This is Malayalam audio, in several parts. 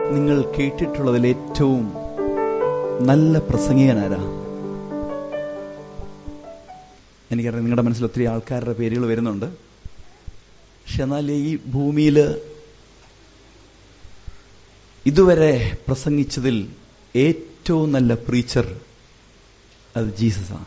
നിങ്ങൾ കേട്ടിട്ടുള്ളതിൽ ഏറ്റവും നല്ല പ്രസംഗികനാരാ എനിക്കറിയാം നിങ്ങളുടെ മനസ്സിൽ ഒത്തിരി ആൾക്കാരുടെ പേരുകൾ വരുന്നുണ്ട് പക്ഷെ എന്നാൽ ഈ ഭൂമിയിൽ ഇതുവരെ പ്രസംഗിച്ചതിൽ ഏറ്റവും നല്ല പ്രീച്ചർ അത് ജീസസാണ്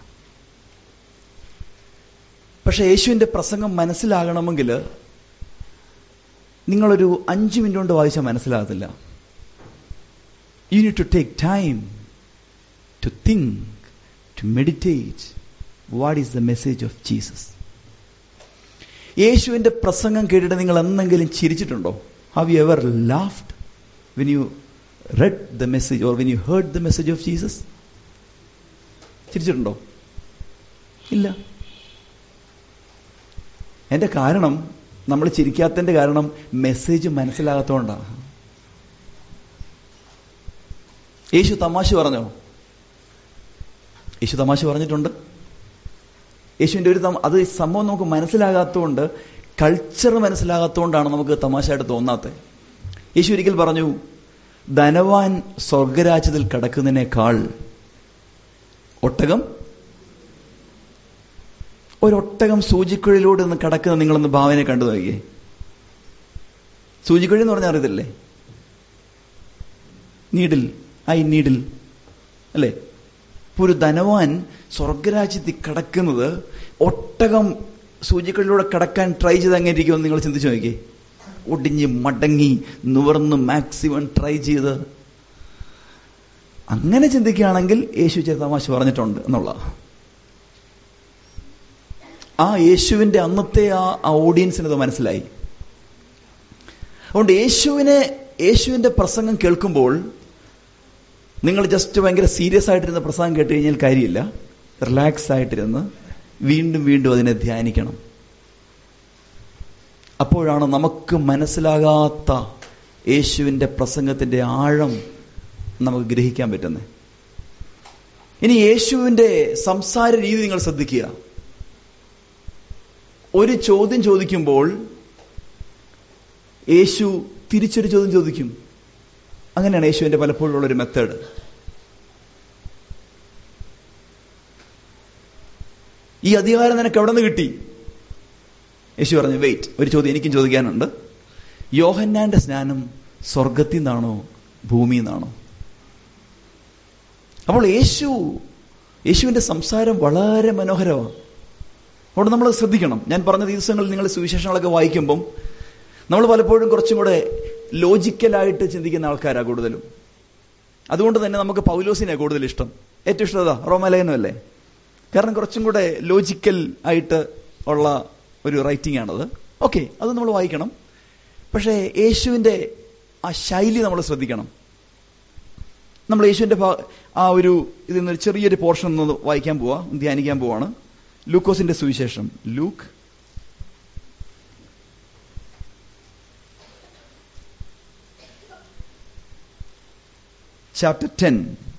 പക്ഷെ യേശുവിന്റെ പ്രസംഗം മനസ്സിലാകണമെങ്കിൽ നിങ്ങളൊരു അഞ്ച് മിനിറ്റ് കൊണ്ട് വായിച്ചാൽ മനസ്സിലാകത്തില്ല you need to take time to think to meditate what is the message of Jesus യേശുവിന്റെ പ്രസംഗം കേട്ടിട്ട് നിങ്ങൾ എന്തെങ്കിലും ചിരിച്ചിട്ടുണ്ടോ have you ever laughed when you read the message or when you heard the message of Jesus ചിരിച്ചിട്ടുണ്ടോ ഇല്ല എന്റെ കാരണം നമ്മൾ ചിരിക്കാത്തതിന്റെ കാരണം മെസ്സേജ് മനസ്സിലാകാത്തതുകൊണ്ടാണ് യേശു തമാശ പറഞ്ഞോ യേശു തമാശ പറഞ്ഞിട്ടുണ്ട് യേശുവിന്റെ ഒരു തമ- അത് സംഭവം നമുക്ക് മനസ്സിലാകാത്തതുകൊണ്ട് കൾച്ചർ മനസ്സിലാകാത്തതുകൊണ്ടാണ് നമുക്ക് തമാശയായിട്ട് തോന്നാത്തത് യേശു ഒരിക്കൽ പറഞ്ഞു ധനവാൻ സ്വർഗരാജ്യത്തിൽ കിടക്കുന്നതിനേക്കാൾ ഒട്ടകം ഒരൊട്ടകം സൂചിക്കുഴയിലൂടെ ഒന്ന് കിടക്കുന്ന നിങ്ങളൊന്ന് ഭാവനെ കണ്ടു നോക്കിയേ സൂചിക്കുഴി എന്ന് പറഞ്ഞാൽ അറിയത്തില്ലേ നീഡിൽ ഐ നീഡിൽ അല്ലേ ഇപ്പൊ ഒരു ധനവാൻ സ്വർഗരാജ്യത്തിൽ കിടക്കുന്നത് ഒട്ടകം സൂചിക്കുഴയിലൂടെ കിടക്കാൻ ട്രൈ ചെയ്ത് അങ്ങനെ ഇരിക്കുമെന്ന് നിങ്ങൾ ചിന്തിച്ചു നോക്കിയേ ഒടിഞ്ഞ് മടങ്ങി നുവർന്ന് മാക്സിമം ട്രൈ ചെയ്ത് അങ്ങനെ ചിന്തിക്കുകയാണെങ്കിൽ യേശു ചില തമാശ പറഞ്ഞിട്ടുണ്ട് എന്നുള്ള ആ യേശുവിന്റെ അന്നത്തെ ആ ആ ഓഡിയൻസിന് അത് മനസ്സിലായി അതുകൊണ്ട് യേശുവിനെ യേശുവിന്റെ പ്രസംഗം കേൾക്കുമ്പോൾ നിങ്ങൾ ജസ്റ്റ് ഭയങ്കര സീരിയസ് ആയിട്ടിരുന്ന പ്രസംഗം കേട്ട് കഴിഞ്ഞാൽ കാര്യമില്ല റിലാക്സ് ആയിട്ടിരുന്ന് വീണ്ടും വീണ്ടും അതിനെ ധ്യാനിക്കണം അപ്പോഴാണ് നമുക്ക് മനസ്സിലാകാത്ത യേശുവിന്റെ പ്രസംഗത്തിന്റെ ആഴം നമുക്ക് ഗ്രഹിക്കാൻ പറ്റുന്നത് ഇനി യേശുവിന്റെ സംസാര രീതി നിങ്ങൾ ശ്രദ്ധിക്കുക ഒരു ചോദ്യം ചോദിക്കുമ്പോൾ യേശു തിരിച്ചൊരു ചോദ്യം ചോദിക്കും അങ്ങനെയാണ് യേശുവിന്റെ പലപ്പോഴും ഉള്ള ഒരു മെത്തേഡ് ഈ അധികാരം നിനക്ക് എവിടെ നിന്ന് കിട്ടി യേശു പറഞ്ഞു വെയിറ്റ് ഒരു ചോദ്യം എനിക്കും ചോദിക്കാനുണ്ട് യോഹന്നാന്റെ സ്നാനം സ്വർഗത്തിൽ നിന്നാണോ ഭൂമിയിൽ നിന്നാണോ അപ്പോൾ യേശു യേശുവിന്റെ സംസാരം വളരെ മനോഹരമാണ് അതുകൊണ്ട് നമ്മൾ ശ്രദ്ധിക്കണം ഞാൻ പറഞ്ഞ ദിവസങ്ങളിൽ നിങ്ങൾ സുവിശേഷങ്ങളൊക്കെ വായിക്കുമ്പം നമ്മൾ പലപ്പോഴും കുറച്ചും കൂടെ ലോജിക്കലായിട്ട് ചിന്തിക്കുന്ന ആൾക്കാരാണ് കൂടുതലും അതുകൊണ്ട് തന്നെ നമുക്ക് പൗലോസിനെ കൂടുതൽ ഇഷ്ടം ഏറ്റവും ഇഷ്ടതാ റോമാലയനമല്ലേ കാരണം കുറച്ചും കൂടെ ലോജിക്കൽ ആയിട്ട് ഉള്ള ഒരു റൈറ്റിംഗ് ആണത് ഓക്കെ അത് നമ്മൾ വായിക്കണം പക്ഷേ യേശുവിന്റെ ആ ശൈലി നമ്മൾ ശ്രദ്ധിക്കണം നമ്മൾ യേശുവിന്റെ ഭാ- ആ ഒരു ഇതിൽ നിന്ന് ചെറിയൊരു പോർഷൻ ഒന്ന് വായിക്കാൻ പോവാ ധ്യാനിക്കാൻ പോവാണ് ലൂക്കോസിന്റെ സുവിശേഷം Luke chapter ten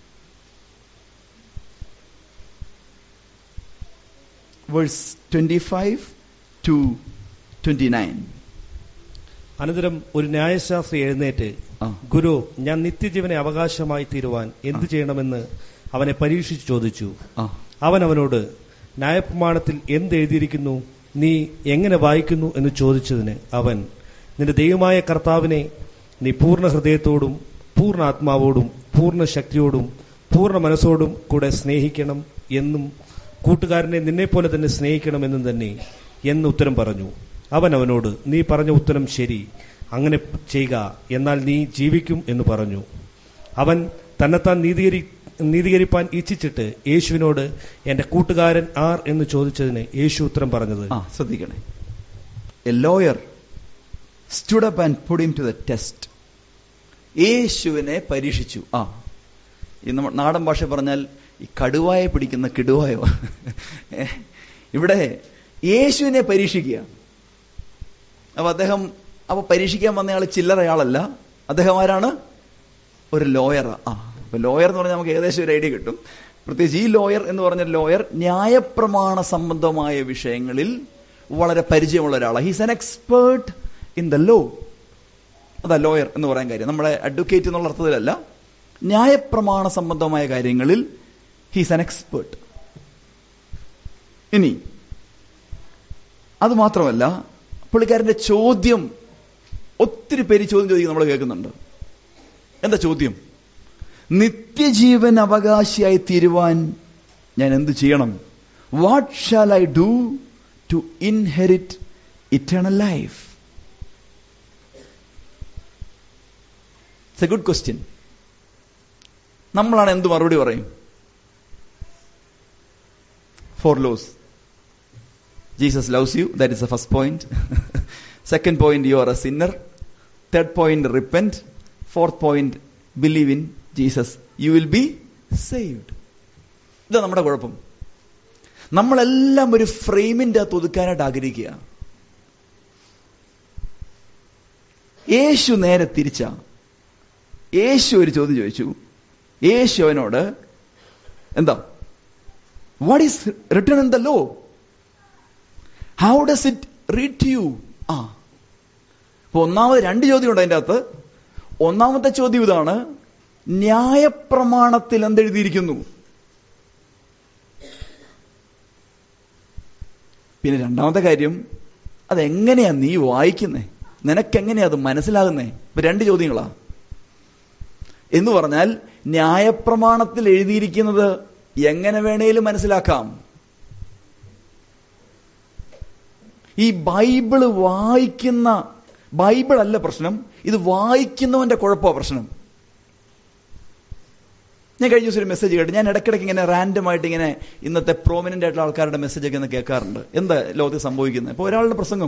verse twenty five to twenty nine അനന്തരം ഒരു ന്യായശാസ്ത്രി എഴുന്നേറ്റ് ആ ഗുരു ഞാൻ നിത്യജീവനെ അവകാശമായി തീരുവാൻ എന്തു ചെയ്യണമെന്ന് അവനെ പരീക്ഷിച്ചു ചോദിച്ചു ആ അവൻ അവനോട് ന്യായപ്രമാണത്തിൽ എന്ത് എഴുതിയിരിക്കുന്നു നീ എങ്ങനെ വായിക്കുന്നു എന്ന് ചോദിച്ചതിന് അവൻ നിന്റെ ദൈവമായ കർത്താവിനെ നീ പൂർണ്ണ ഹൃദയത്തോടും പൂർണ്ണ ആത്മാവോടും പൂർണ്ണ ശക്തിയോടും പൂർണ്ണ മനസ്സോടും കൂടെ സ്നേഹിക്കണം എന്നും കൂട്ടുകാരനെ നിന്നെപ്പോലെ തന്നെ സ്നേഹിക്കണമെന്നും തന്നെ എന്ന് ഉത്തരം പറഞ്ഞു അവൻ അവനോട് നീ പറഞ്ഞ ഉത്തരം ശരി അങ്ങനെ ചെയ്യുക എന്നാൽ നീ ജീവിക്കും എന്ന് പറഞ്ഞു അവൻ തന്നെത്താൻ നീതീകരി നീതീകരിപ്പാൻ ഇച്ഛിച്ചിട്ട് യേശുവിനോട് എന്റെ കൂട്ടുകാരൻ ആർ എന്ന് ചോദിച്ചതിന് യേശു ഉത്തരം പറഞ്ഞത് ആ ശ്രദ്ധിക്കണേ a lawyer stood up and put to the test യേശുവിനെ പരീക്ഷിച്ചു ആ ഈ നമ്മ നാടൻ ഭാഷ പറഞ്ഞാൽ ഈ കടുവായെ പിടിക്കുന്ന കിടുവായോ ഏ, ഇവിടെ യേശുവിനെ പരീക്ഷിക്കുക അപ്പൊ അദ്ദേഹം അപ്പൊ പരീക്ഷിക്കാൻ വന്നയാൾ ചില്ലറയാളല്ല അദ്ദേഹം ആരാണ് ഒരു ലോയർ ആ അപ്പൊ ലോയർ എന്ന് പറഞ്ഞാൽ നമുക്ക് ഏകദേശം ഒരു ഐഡിയ കിട്ടും പ്രത്യേകിച്ച് ഈ ലോയർ എന്ന് പറഞ്ഞ ലോയർ ന്യായപ്രമാണ സംബന്ധമായ വിഷയങ്ങളിൽ വളരെ പരിചയമുള്ള ഒരാളാണ് he's an expert in the law അതാ ലോയർ എന്ന് പറയാൻ കാര്യം നമ്മുടെ അഡ്വക്കേറ്റ് എന്നുള്ള അർത്ഥത്തിലല്ല ന്യായപ്രമാണ സംബന്ധമായ കാര്യങ്ങളിൽ ഹീസ് ആൻ എക്സ്പേർട്ട് ഇനി അത് മാത്രമല്ല പുള്ളിക്കാരന്റെ ചോദ്യം ഒത്തിരി പേര് ചോദ്യം ചോദിക്കും നമ്മൾ കേൾക്കുന്നുണ്ട് എന്താ ചോദ്യം നിത്യജീവൻ അവകാശിയായി തീരുവാൻ ഞാൻ എന്ത് ചെയ്യണം what shall I do to inherit eternal life it's a good question നമ്മളാണ് എന്ത് മറുപടി പറയും four laws Jesus loves you that is a first point second point you are a sinner third point repent fourth point believe in Jesus you will be saved ഇതാ നമ്മുടെ കുഴപ്പം നമ്മളെല്ലാം ഒരു ഫ്രെയിമിന്റെ അകത്ത് ഒതുക്കാനായിട്ട് ആഗ്രഹിക്കുക യേശു നേരെ തിരിച്ച യേശു ഒരു ചോദ്യം ചോദിച്ചു യേശു അവനോട് എന്താ what is written in the law how does it read to you ആ അപ്പൊ ഒന്നാമത് രണ്ട് ചോദ്യമുണ്ട് അതിൻ്റെ അകത്ത് ഒന്നാമത്തെ ചോദ്യം ഇതാണ് ന്യായപ്രമാണത്തിൽ എന്തെഴുതിയിരിക്കുന്നു പിന്നെ രണ്ടാമത്തെ കാര്യം അതെങ്ങനെയാ നീ വായിക്കുന്നേ നിനക്കെങ്ങനെയാ അത് മനസ്സിലാകുന്നേ ഇപ്പൊ രണ്ട് ചോദ്യങ്ങളാ എന്ന് പറഞ്ഞാൽ ന്യായപ്രമാണത്തിൽ എഴുതിയിരിക്കുന്നത് എങ്ങനെ വേണേലും മനസ്സിലാക്കാം ഈ ബൈബിള് വായിക്കുന്ന ബൈബിൾ അല്ല പ്രശ്നം ഇത് വായിക്കുന്നവന്റെ കുഴപ്പമാണ് പ്രശ്നം ഞാൻ കഴിഞ്ഞ ദിവസം ഒരു മെസ്സേജ് കേട്ടു ഞാൻ ഇടയ്ക്കിടയ്ക്ക് ഇങ്ങനെ റാൻഡം ആയിട്ട് ഇങ്ങനെ ഇന്നത്തെ പ്രോമിനന്റ് ആയിട്ടുള്ള ആൾക്കാരുടെ മെസ്സേജ് ഒക്കെ ഒന്ന് കേൾക്കാറുണ്ട് എന്താ ലോകത്തിൽ സംഭവിക്കുന്നത് അപ്പൊ ഒരാളുടെ പ്രസംഗം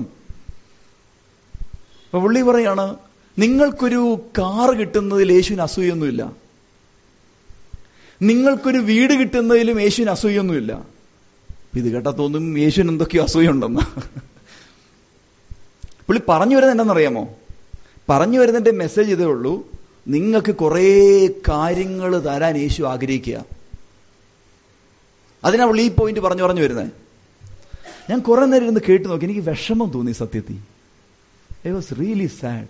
അപ്പൊ പുള്ളി പറയാണ് നിങ്ങൾക്കൊരു കാറ് കിട്ടുന്നതിൽ യേശുവിന് അസൂയൊന്നുമില്ല നിങ്ങൾക്കൊരു വീട് കിട്ടുന്നതിലും യേശുവിന് അസൂയൊന്നുമില്ല ഇത് കേട്ടാ തോന്നും യേശുവിന് എന്തൊക്കെയോ അസൂയുണ്ടെന്ന് പുള്ളി പറഞ്ഞു വരുന്നത് എന്താണെന്നറിയാമോ പറഞ്ഞു വരുന്നതിന്റെ മെസ്സേജ് ഇതേ ഉള്ളൂ നിങ്ങൾക്ക് കുറേ കാര്യങ്ങൾ തരാൻ യേശു ആഗ്രഹിക്കുക അതിനാ പുള്ളി ഈ പോയിന്റ് പറഞ്ഞു പറഞ്ഞു വരുന്നത് ഞാൻ കുറെ നേരം ഇരുന്ന് കേട്ടു നോക്കി എനിക്ക് വിഷമം തോന്നി സത്യത്തിൽ ഐ വാസ് റിയലി സാഡ്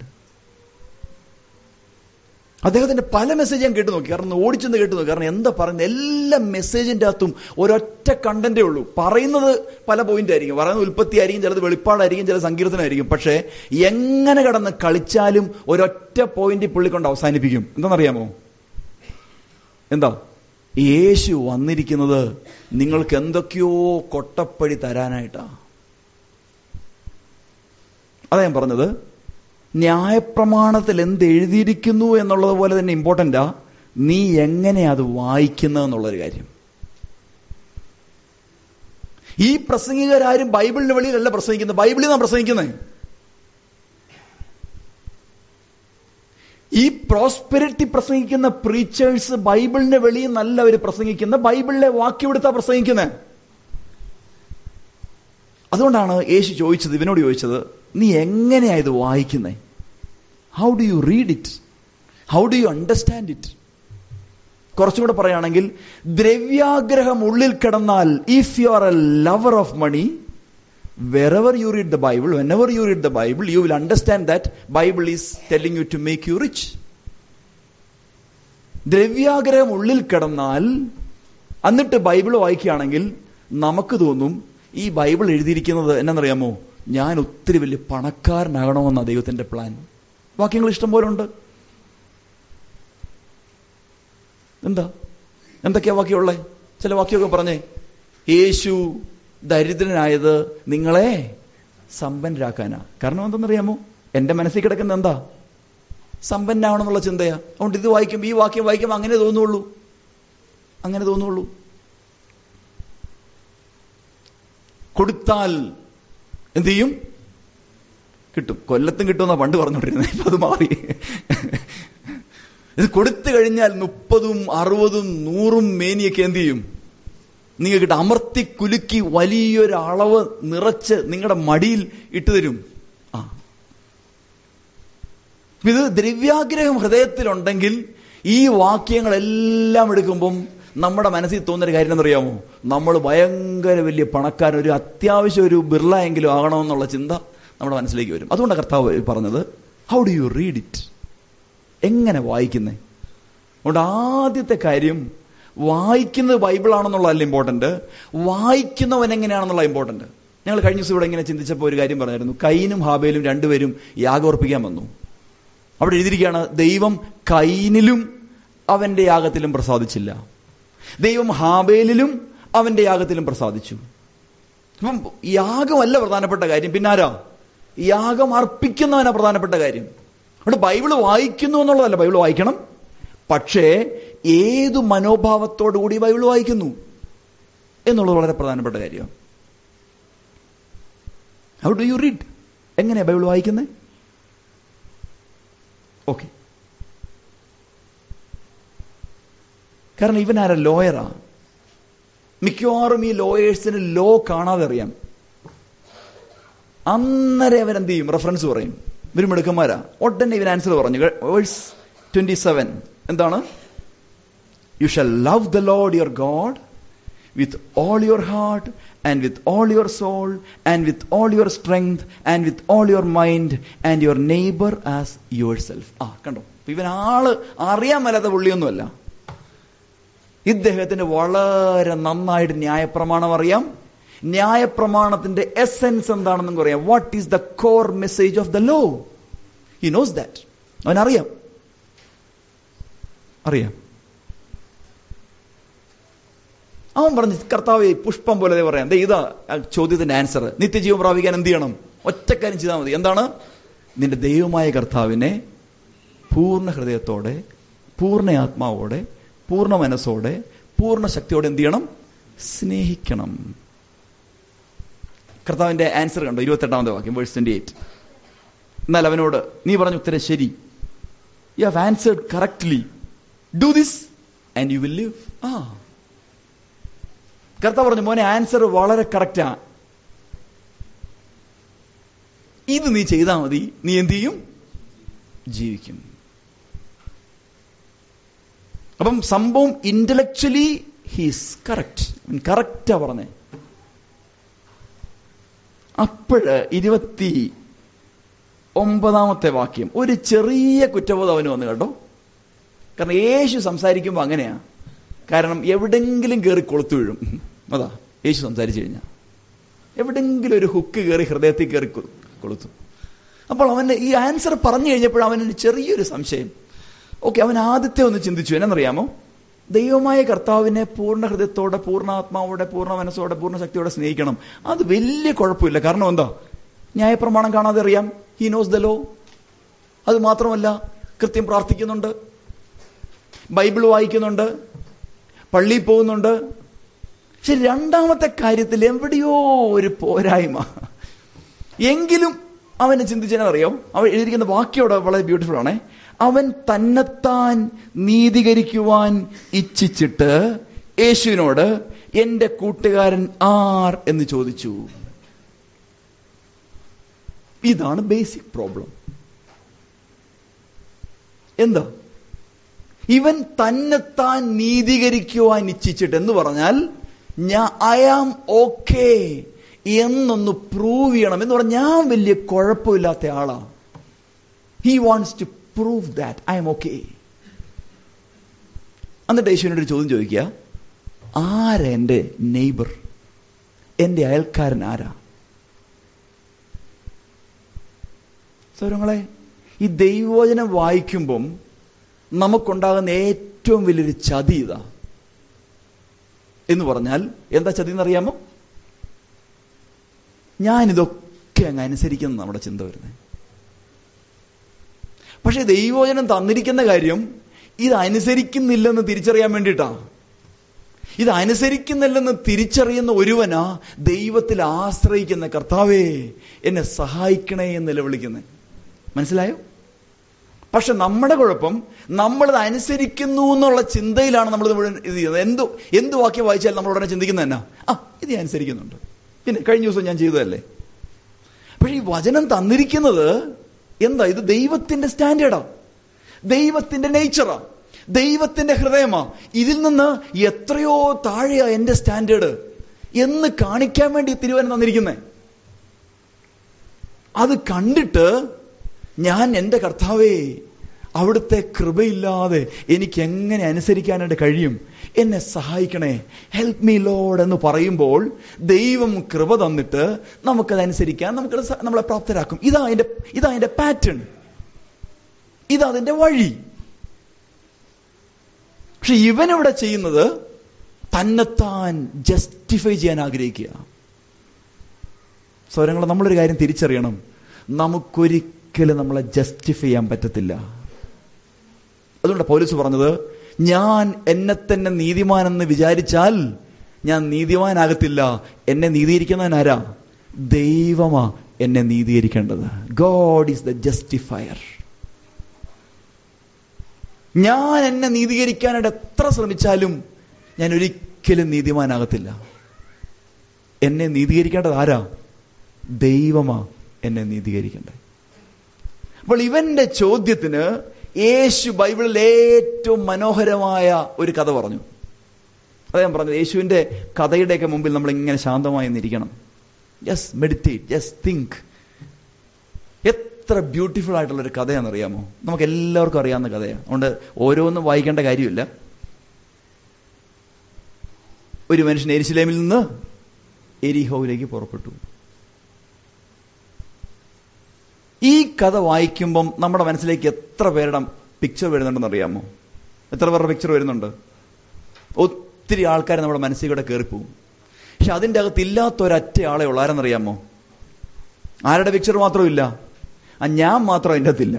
അദ്ദേഹത്തിന്റെ പല മെസ്സേജ് ഞാൻ കേട്ടു നോക്കി കാരണം ഓടിച്ചെന്ന് കേട്ടു നോക്കി കാരണം എന്താ പറയുന്നത് എല്ലാ മെസ്സേജിന്റെ അകത്തും ഒരൊറ്റ കണ്ടന്റേ ഉള്ളൂ പറയുന്നത് പല പോയിന്റ് ആയിരിക്കും പറയുന്നത് ഉൽപ്പത്തി ആയിരിക്കും ചിലത് വെളിപ്പാടായിരിക്കും ചില സങ്കീർത്തനമായിരിക്കും പക്ഷേ എങ്ങനെ കടന്ന് കളിച്ചാലും ഒരൊറ്റ പോയിന്റ് പുള്ളിക്കൊണ്ട് അവസാനിപ്പിക്കും എന്താണെന്നറിയാമോ എന്താ യേശു വന്നിരിക്കുന്നത് നിങ്ങൾക്ക് എന്തൊക്കെയോ കൊട്ടപ്പഴി തരാനായിട്ടാ അതാ ഞാൻ പറഞ്ഞത് ന്യായപ്രമാണത്തിൽ എന്ത് എഴുതിയിരിക്കുന്നു എന്നുള്ളത് പോലെ തന്നെ ഇമ്പോർട്ടൻ്റാ നീ എങ്ങനെ അത് വായിക്കുന്നത് എന്നുള്ളൊരു കാര്യം ഈ പ്രസംഗികരാരും ബൈബിളിന് വെളിയിലല്ല പ്രസംഗിക്കുന്നത് ബൈബിളിൽ നിന്നാണ് പ്രസംഗിക്കുന്നത് ഈ പ്രോസ്പെരിറ്റി പ്രസംഗിക്കുന്ന പ്രീച്ചേഴ്സ് ബൈബിളിന്റെ വെളിയിൽ നല്ല അവർ പ്രസംഗിക്കുന്ന ബൈബിളിലെ വാക്യമെടുത്താ പ്രസംഗിക്കുന്നത് അതുകൊണ്ടാണ് യേശു ചോദിച്ചത് ഇവനോട് ചോദിച്ചത് നീ എങ്ങനെയാ ഇത് വായിക്കുന്നേ how do you read it how do you understand it കുറച്ചും കൂടെ പറയുകയാണെങ്കിൽ ദ്രവ്യാഗ്രഹം ഉള്ളിൽ കിടന്നാൽ if you are a lover of money wherever you read the Bible whenever you read the Bible you will understand that Bible is telling you to make you rich ദ്രവ്യാഗ്രഹം ഉള്ളിൽ കിടന്നാൽ എന്നിട്ട് ബൈബിൾ വായിക്കുകയാണെങ്കിൽ നമുക്ക് തോന്നും ഈ ബൈബിൾ എഴുതിയിരിക്കുന്നത് എന്നറിയാമോ ഞാൻ ഒത്തിരി വലിയ പണക്കാരനാകണമെന്ന ദൈവത്തിന്റെ പ്ലാൻ വാക്യങ്ങൾ ഇഷ്ടം പോലെ ഉണ്ട് എന്താ എന്തൊക്കെയാ വാക്യമുള്ളേ ചില വാക്യമൊക്കെ പറഞ്ഞേ യേശു ദരിദ്രനായത് നിങ്ങളെ സമ്പന്നരാക്കാനാ കാരണം എന്തെന്നറിയാമോ എന്റെ മനസ്സിൽ കിടക്കുന്ന എന്താ സമ്പന്നാവണമെന്നുള്ള ചിന്തയാ അതുകൊണ്ട് ഇത് വായിക്കുമ്പോൾ ഈ വാക്യം വായിക്കുമ്പോൾ അങ്ങനെ തോന്നുള്ളൂ അങ്ങനെ തോന്നുള്ളൂ കൊടുത്താൽ എന്ത് ചെയ്യും കിട്ടും കൊല്ലത്തും കിട്ടുമെന്നാ പണ്ട് പറഞ്ഞുകൊണ്ടിരുന്നത് ഇപ്പൊ അത് മാറി ഇത് കൊടുത്തു കഴിഞ്ഞാൽ മുപ്പതും അറുപതും നൂറും മേനിയൊക്കെ എന്ത് ചെയ്യും നിങ്ങൾക്ക് അമർത്തി കുലുക്കി വലിയൊരു അളവ് നിറച്ച് നിങ്ങളുടെ മടിയിൽ ഇട്ടു തരും ആ ഇത് ദ്രവ്യാഗ്രഹം ഹൃദയത്തിലുണ്ടെങ്കിൽ ഈ വാക്യങ്ങളെല്ലാം എടുക്കുമ്പം നമ്മുടെ മനസ്സിൽ തോന്നുന്ന കാര്യം എന്നറിയാമോ നമ്മൾ ഭയങ്കര വലിയ പണക്കാരൻ ഒരു അത്യാവശ്യം ഒരു ബിർള എങ്കിലും ആകണമെന്നുള്ള ചിന്ത നമ്മുടെ മനസ്സിലേക്ക് വരും അതുകൊണ്ട് കർത്താവ് പറഞ്ഞത് how do you read it എങ്ങനെ വായിക്കുന്നേ അതുകൊണ്ട് ആദ്യത്തെ കാര്യം വായിക്കുന്നത് ബൈബിളാണെന്നുള്ളതല്ല ഇമ്പോർട്ടന്റ് വായിക്കുന്നവൻ എങ്ങനെയാണെന്നുള്ള ഇമ്പോർട്ടന്റ് ഞങ്ങൾ കഴിഞ്ഞ ദിവസം ഇവിടെ ഇങ്ങനെ ചിന്തിച്ചപ്പോൾ ഒരു കാര്യം പറഞ്ഞായിരുന്നു കൈനും ഹാബേലും രണ്ടുപേരും യാഗമർപ്പിക്കാൻ വന്നു അവിടെ എഴുതിയിരിക്കുകയാണ് ദൈവം കൈനിലും അവന്റെ യാഗത്തിലും പ്രസാദിച്ചില്ല ദൈവം ഹാബേലിലും അവന്റെ യാഗത്തിലും പ്രസാദിച്ചു അപ്പം യാഗമല്ല പ്രധാനപ്പെട്ട കാര്യം പിന്നാരാ യാഗം അർപ്പിക്കുന്നവനാ പ്രധാനപ്പെട്ട കാര്യം അവിടെ ബൈബിള് വായിക്കുന്നു എന്നുള്ളതല്ല ബൈബിൾ വായിക്കണം പക്ഷേ ഏതു മനോഭാവത്തോടു കൂടി ബൈബിൾ വായിക്കുന്നു എന്നുള്ളത് വളരെ പ്രധാനപ്പെട്ട കാര്യമാണ് ഹൗ ഡു യു റീഡ് എങ്ങനെയാ ബൈബിൾ വായിക്കുന്നത് ഓക്കെ കാരണം ഇവൻ ആരാ ലോയറാ മിക്കവാറും ഈ ലോയേഴ്സിന് ലോ കാണാതെ അറിയാം അന്നേരം അവൻ എന്ത് ചെയ്യും റെഫറൻസ് പറയും ഇവരും മിടുക്കന്മാരാ ഉടനെ ഇവൻ ആൻസർ പറഞ്ഞു വേഴ്സ് ട്വന്റി സെവൻ എന്താണ് you shall love the Lord your God with all your heart and with all your soul and with all your strength and with all your mind and your neighbour as yourself ആ കണ്ടോ ഇവൻ ആള് അറിയാൻ മേലാത്ത പുള്ളിയൊന്നുമല്ല ഇദ്ദേഹത്തിന് വളരെ നന്നായിട്ട് ന്യായപ്രമാണം അറിയാം ന്യായപ്രമാണത്തിന്റെ എസെൻസ് എന്താണെന്നും അറിയാം what is the core message of the law he knows that അവൻ അറിയാം അറിയാം അവൻ പറഞ്ഞു കർത്താവ് പുഷ്പം പോലെ പറയാം ദേ ഇതാ ആ ചോദ്യത്തിന്റെ ആൻസർ നിത്യജീവൻ പ്രാപിക്കാൻ എന്ത് ചെയ്യണം ഒറ്റക്കാര്യം ചെയ്താൽ മതി എന്താണ് നിന്റെ ദൈവമായ കർത്താവിനെ പൂർണ്ണ ഹൃദയത്തോടെ പൂർണ്ണ ആത്മാവോടെ പൂർണ്ണ മനസ്സോടെ പൂർണ്ണ ശക്തിയോടെ എന്ത് ചെയ്യണം സ്നേഹിക്കണം കർത്താവിന്റെ ആൻസർ കണ്ടോ ഇരുപത്തെട്ടാമത്തെ വാക്യം വേഴ്സ് ട്വന്റി എയ്റ്റ് എന്നാൽ അവനോട് നീ പറഞ്ഞ ഉത്തരം ശരി you have answered correctly do this and you will live ആ കർത്താവ് പറഞ്ഞു മോനെ ആൻസർ വളരെ കറക്റ്റാ ഇത് നീ ചെയ്താൽ മതി നീ എന്ത് ചെയ്യും ജീവിക്കും അപ്പം സംഭവം ഇന്റലക്ച്വലി ഹീസ് കറക്റ്റ് കറക്റ്റാ പറഞ്ഞേ അപ്പോഴ് ഇരുപത്തി ഒമ്പതാമത്തെ വാക്യം ഒരു ചെറിയ കുറ്റബോധം അവന് വന്നു കേട്ടോ കാരണം യേശു സംസാരിക്കുമ്പോൾ അങ്ങനെയാ കാരണം എവിടെങ്കിലും കയറി കൊളുത്തു വീഴും അതാ യേശു സംസാരിച്ചു കഴിഞ്ഞാൽ എവിടെങ്കിലും ഒരു ഹുക്ക് കയറി ഹൃദയത്തിൽ കയറി കൊളുത്തും അപ്പോൾ അവന് ഈ ആൻസർ പറഞ്ഞു കഴിഞ്ഞപ്പോൾ അവന് ചെറിയൊരു സംശയം ഓക്കെ അവൻ ആദ്യത്തെ ഒന്ന് ചിന്തിച്ചു എന്നറിയാമോ ദൈവമായ കർത്താവിനെ പൂർണ്ണ ഹൃദയത്തോടെ പൂർണ്ണ ആത്മാവോടെ പൂർണ്ണ മനസ്സോടെ പൂർണ്ണ ശക്തിയോടെ സ്നേഹിക്കണം അത് വലിയ കുഴപ്പമില്ല കാരണം എന്താ ന്യായപ്രമാണം കാണാതെ അറിയാം ഹി നോസ് ദ ലോ അത് മാത്രമല്ല കൃത്യം പ്രാർത്ഥിക്കുന്നുണ്ട് ബൈബിൾ വായിക്കുന്നുണ്ട് പള്ളിയിൽ പോകുന്നുണ്ട് പക്ഷെ രണ്ടാമത്തെ കാര്യത്തിൽ എവിടെയോ ഒരു പോരായ്മ എങ്കിലും അവനെ ചിന്തിച്ചറിയാം അവൻ എഴുതിയിരിക്കുന്ന വാക്യോടെ വളരെ ബ്യൂട്ടിഫുൾ ആണേ അവൻ തന്നെത്താൻ നീതീകരിക്കുവാൻ ഇച്ഛിച്ചിട്ട് യേശുവിനോട് എന്റെ കൂട്ടുകാരൻ ആർ എന്ന് ചോദിച്ചു ഇതാണ് ബേസിക് പ്രോബ്ലം എന്താ ഇവൻ തന്നെത്താൻ നീതീകരിക്കുവാൻ ഇച്ഛിച്ചിട്ട് എന്ന് പറഞ്ഞാൽ ഞാൻ ഐ ആം ഓക്കേ എന്നൊന്ന് പ്രൂവ് ചെയ്യണം എന്ന് പറഞ്ഞാൽ ഞാൻ വലിയ കുഴപ്പമില്ലാത്ത ആളാ he wants to prove that I'm okay എന്നിട്ട് യേശുവിനോട് ഒരു ചോദ്യം ചോദിക്കുക ആരാ എന്റെ നെയ്ബർ എന്റെ അയൽക്കാരൻ ആരാ സൗരങ്ങളെ ഈ ദൈവവചനം വായിക്കുമ്പം നമുക്കുണ്ടാകുന്ന ഏറ്റവും വലിയൊരു ചതി ഇതാ എന്ന് പറഞ്ഞാൽ എന്താ ചതി എന്നറിയാമോ ഞാനിതൊക്കെ അങ്ങ് അനുസരിക്കുന്ന നമ്മുടെ ചിന്ത വരുന്നത് പക്ഷെ ദൈവവചനം തന്നിരിക്കുന്ന കാര്യം ഇത് അനുസരിക്കുന്നില്ലെന്ന് തിരിച്ചറിയാൻ വേണ്ടിയിട്ടാ ഇത് അനുസരിക്കുന്നില്ലെന്ന് തിരിച്ചറിയുന്ന ഒരുവനാ ദൈവത്തിൽ ആശ്രയിക്കുന്ന കർത്താവേ എന്നെ സഹായിക്കണേ എന്ന് നിലവിളിക്കുന്നത് മനസ്സിലായോ പക്ഷെ നമ്മുടെ കുഴപ്പം നമ്മളത് അനുസരിക്കുന്നു എന്നുള്ള ചിന്തയിലാണ് നമ്മൾ മുഴുവൻ ഇത് ചെയ്യുന്നത് എന്തു എന്ത് വാക്യം വായിച്ചാൽ നമ്മൾ ഉടനെ ചിന്തിക്കുന്നത് എന്നാ ആ ഇത് ഞാൻ അനുസരിക്കുന്നുണ്ട് പിന്നെ കഴിഞ്ഞ ദിവസം ഞാൻ ചെയ്തതല്ലേ പക്ഷെ ഈ വചനം തന്നിരിക്കുന്നത് എന്താ ഇത് ദൈവത്തിന്റെ സ്റ്റാൻഡേർഡാ ദൈവത്തിന്റെ നേച്ചറാ ദൈവത്തിന്റെ ഹൃദയമാ ഇതിൽ നിന്ന് എത്രയോ താഴെയാ എന്റെ സ്റ്റാൻഡേർഡ് എന്ന് കാണിക്കാൻ വേണ്ടി തിരുവനം തന്നിരിക്കുന്നേ അത് കണ്ടിട്ട് ഞാൻ എൻ്റെ കർത്താവേ അവിടുത്തെ കൃപയില്ലാതെ എനിക്ക് എങ്ങനെ അനുസരിക്കാനായിട്ട് കഴിയും എന്നെ സഹായിക്കണേ ഹെൽപ്പ് മീ ലോഡ് എന്ന് പറയുമ്പോൾ ദൈവം കൃപ തന്നിട്ട് നമുക്കത് അനുസരിക്കാൻ നമുക്ക് നമ്മളെ പ്രാപ്തരാക്കും ഇതാ അതിന്റെ ഇതാ അതിന്റെ പാറ്റേൺ ഇതാ അതിന്റെ വഴി പക്ഷെ ഇവനിവിടെ ചെയ്യുന്നത് തന്നെത്താൻ ജസ്റ്റിഫൈ ചെയ്യാൻ ആഗ്രഹിക്കുക സ്വരങ്ങൾ നമ്മളൊരു കാര്യം തിരിച്ചറിയണം നമുക്കൊരിക്കലും നമ്മളെ ജസ്റ്റിഫൈ ചെയ്യാൻ പറ്റത്തില്ല അതുകൊണ്ട് പോലീസ് പറഞ്ഞത് ഞാൻ എന്നെ തന്നെ നീതിമാനെന്ന് വിചാരിച്ചാൽ ഞാൻ നീതിമാനാകത്തില്ല എന്നെ നീതീകരിക്കുന്നവൻ ആരാ ദൈവമാ എന്നെ നീതീകരിക്കേണ്ടത് ഗോഡ് ഈസ് ദ ജസ്റ്റിഫയർ ഞാൻ എന്നെ നീതീകരിക്കാനായിട്ട് എത്ര ശ്രമിച്ചാലും ഞാൻ ഒരിക്കലും നീതിമാനാകത്തില്ല എന്നെ നീതീകരിക്കേണ്ടത് ആരാ ദൈവമാ എന്നെ നീതീകരിക്കേണ്ടത് അപ്പോൾ ഇവന്റെ ചോദ്യത്തിന് യേശു ബൈബിളിൽ ഏറ്റവും മനോഹരമായ ഒരു കഥ പറഞ്ഞു അതാ ഞാൻ പറഞ്ഞത് യേശുവിന്റെ കഥയുടെയൊക്കെ മുമ്പിൽ നമ്മൾ ഇങ്ങനെ ശാന്തമായി നിന്നിരിക്കണം ജസ്റ്റ് മെഡിറ്റേറ്റ് ജസ്റ്റ് തിങ്ക് എത്ര ബ്യൂട്ടിഫുൾ ആയിട്ടുള്ള ഒരു കഥയാണെന്നറിയാമോ നമുക്ക് എല്ലാവർക്കും അറിയാവുന്ന കഥയാണ് അതുകൊണ്ട് ഓരോന്നും വായിക്കേണ്ട കാര്യമില്ല ഒരു മനുഷ്യൻ എരിശിലേമിൽ നിന്ന് എരിഹോവിലേക്ക് പുറപ്പെട്ടു ഈ കഥ വായിക്കുമ്പം നമ്മുടെ മനസ്സിലേക്ക് എത്ര പേരുടെ പിക്ചർ വരുന്നുണ്ടെന്ന് അറിയാമോ എത്ര പേരുടെ പിക്ചർ വരുന്നുണ്ട് ഒത്തിരി ആൾക്കാർ നമ്മുടെ മനസ്സിൽ കൂടെ കയറിപ്പോവും പക്ഷെ അതിൻ്റെ അകത്ത് ഇല്ലാത്ത ഒരറ്റ ആളെ ഉള്ളൂ ആരെന്നറിയാമോ ആരുടെ പിക്ചർ മാത്രമില്ല ആ ഞാൻ മാത്രം അതിൻ്റെ അകത്തില്ല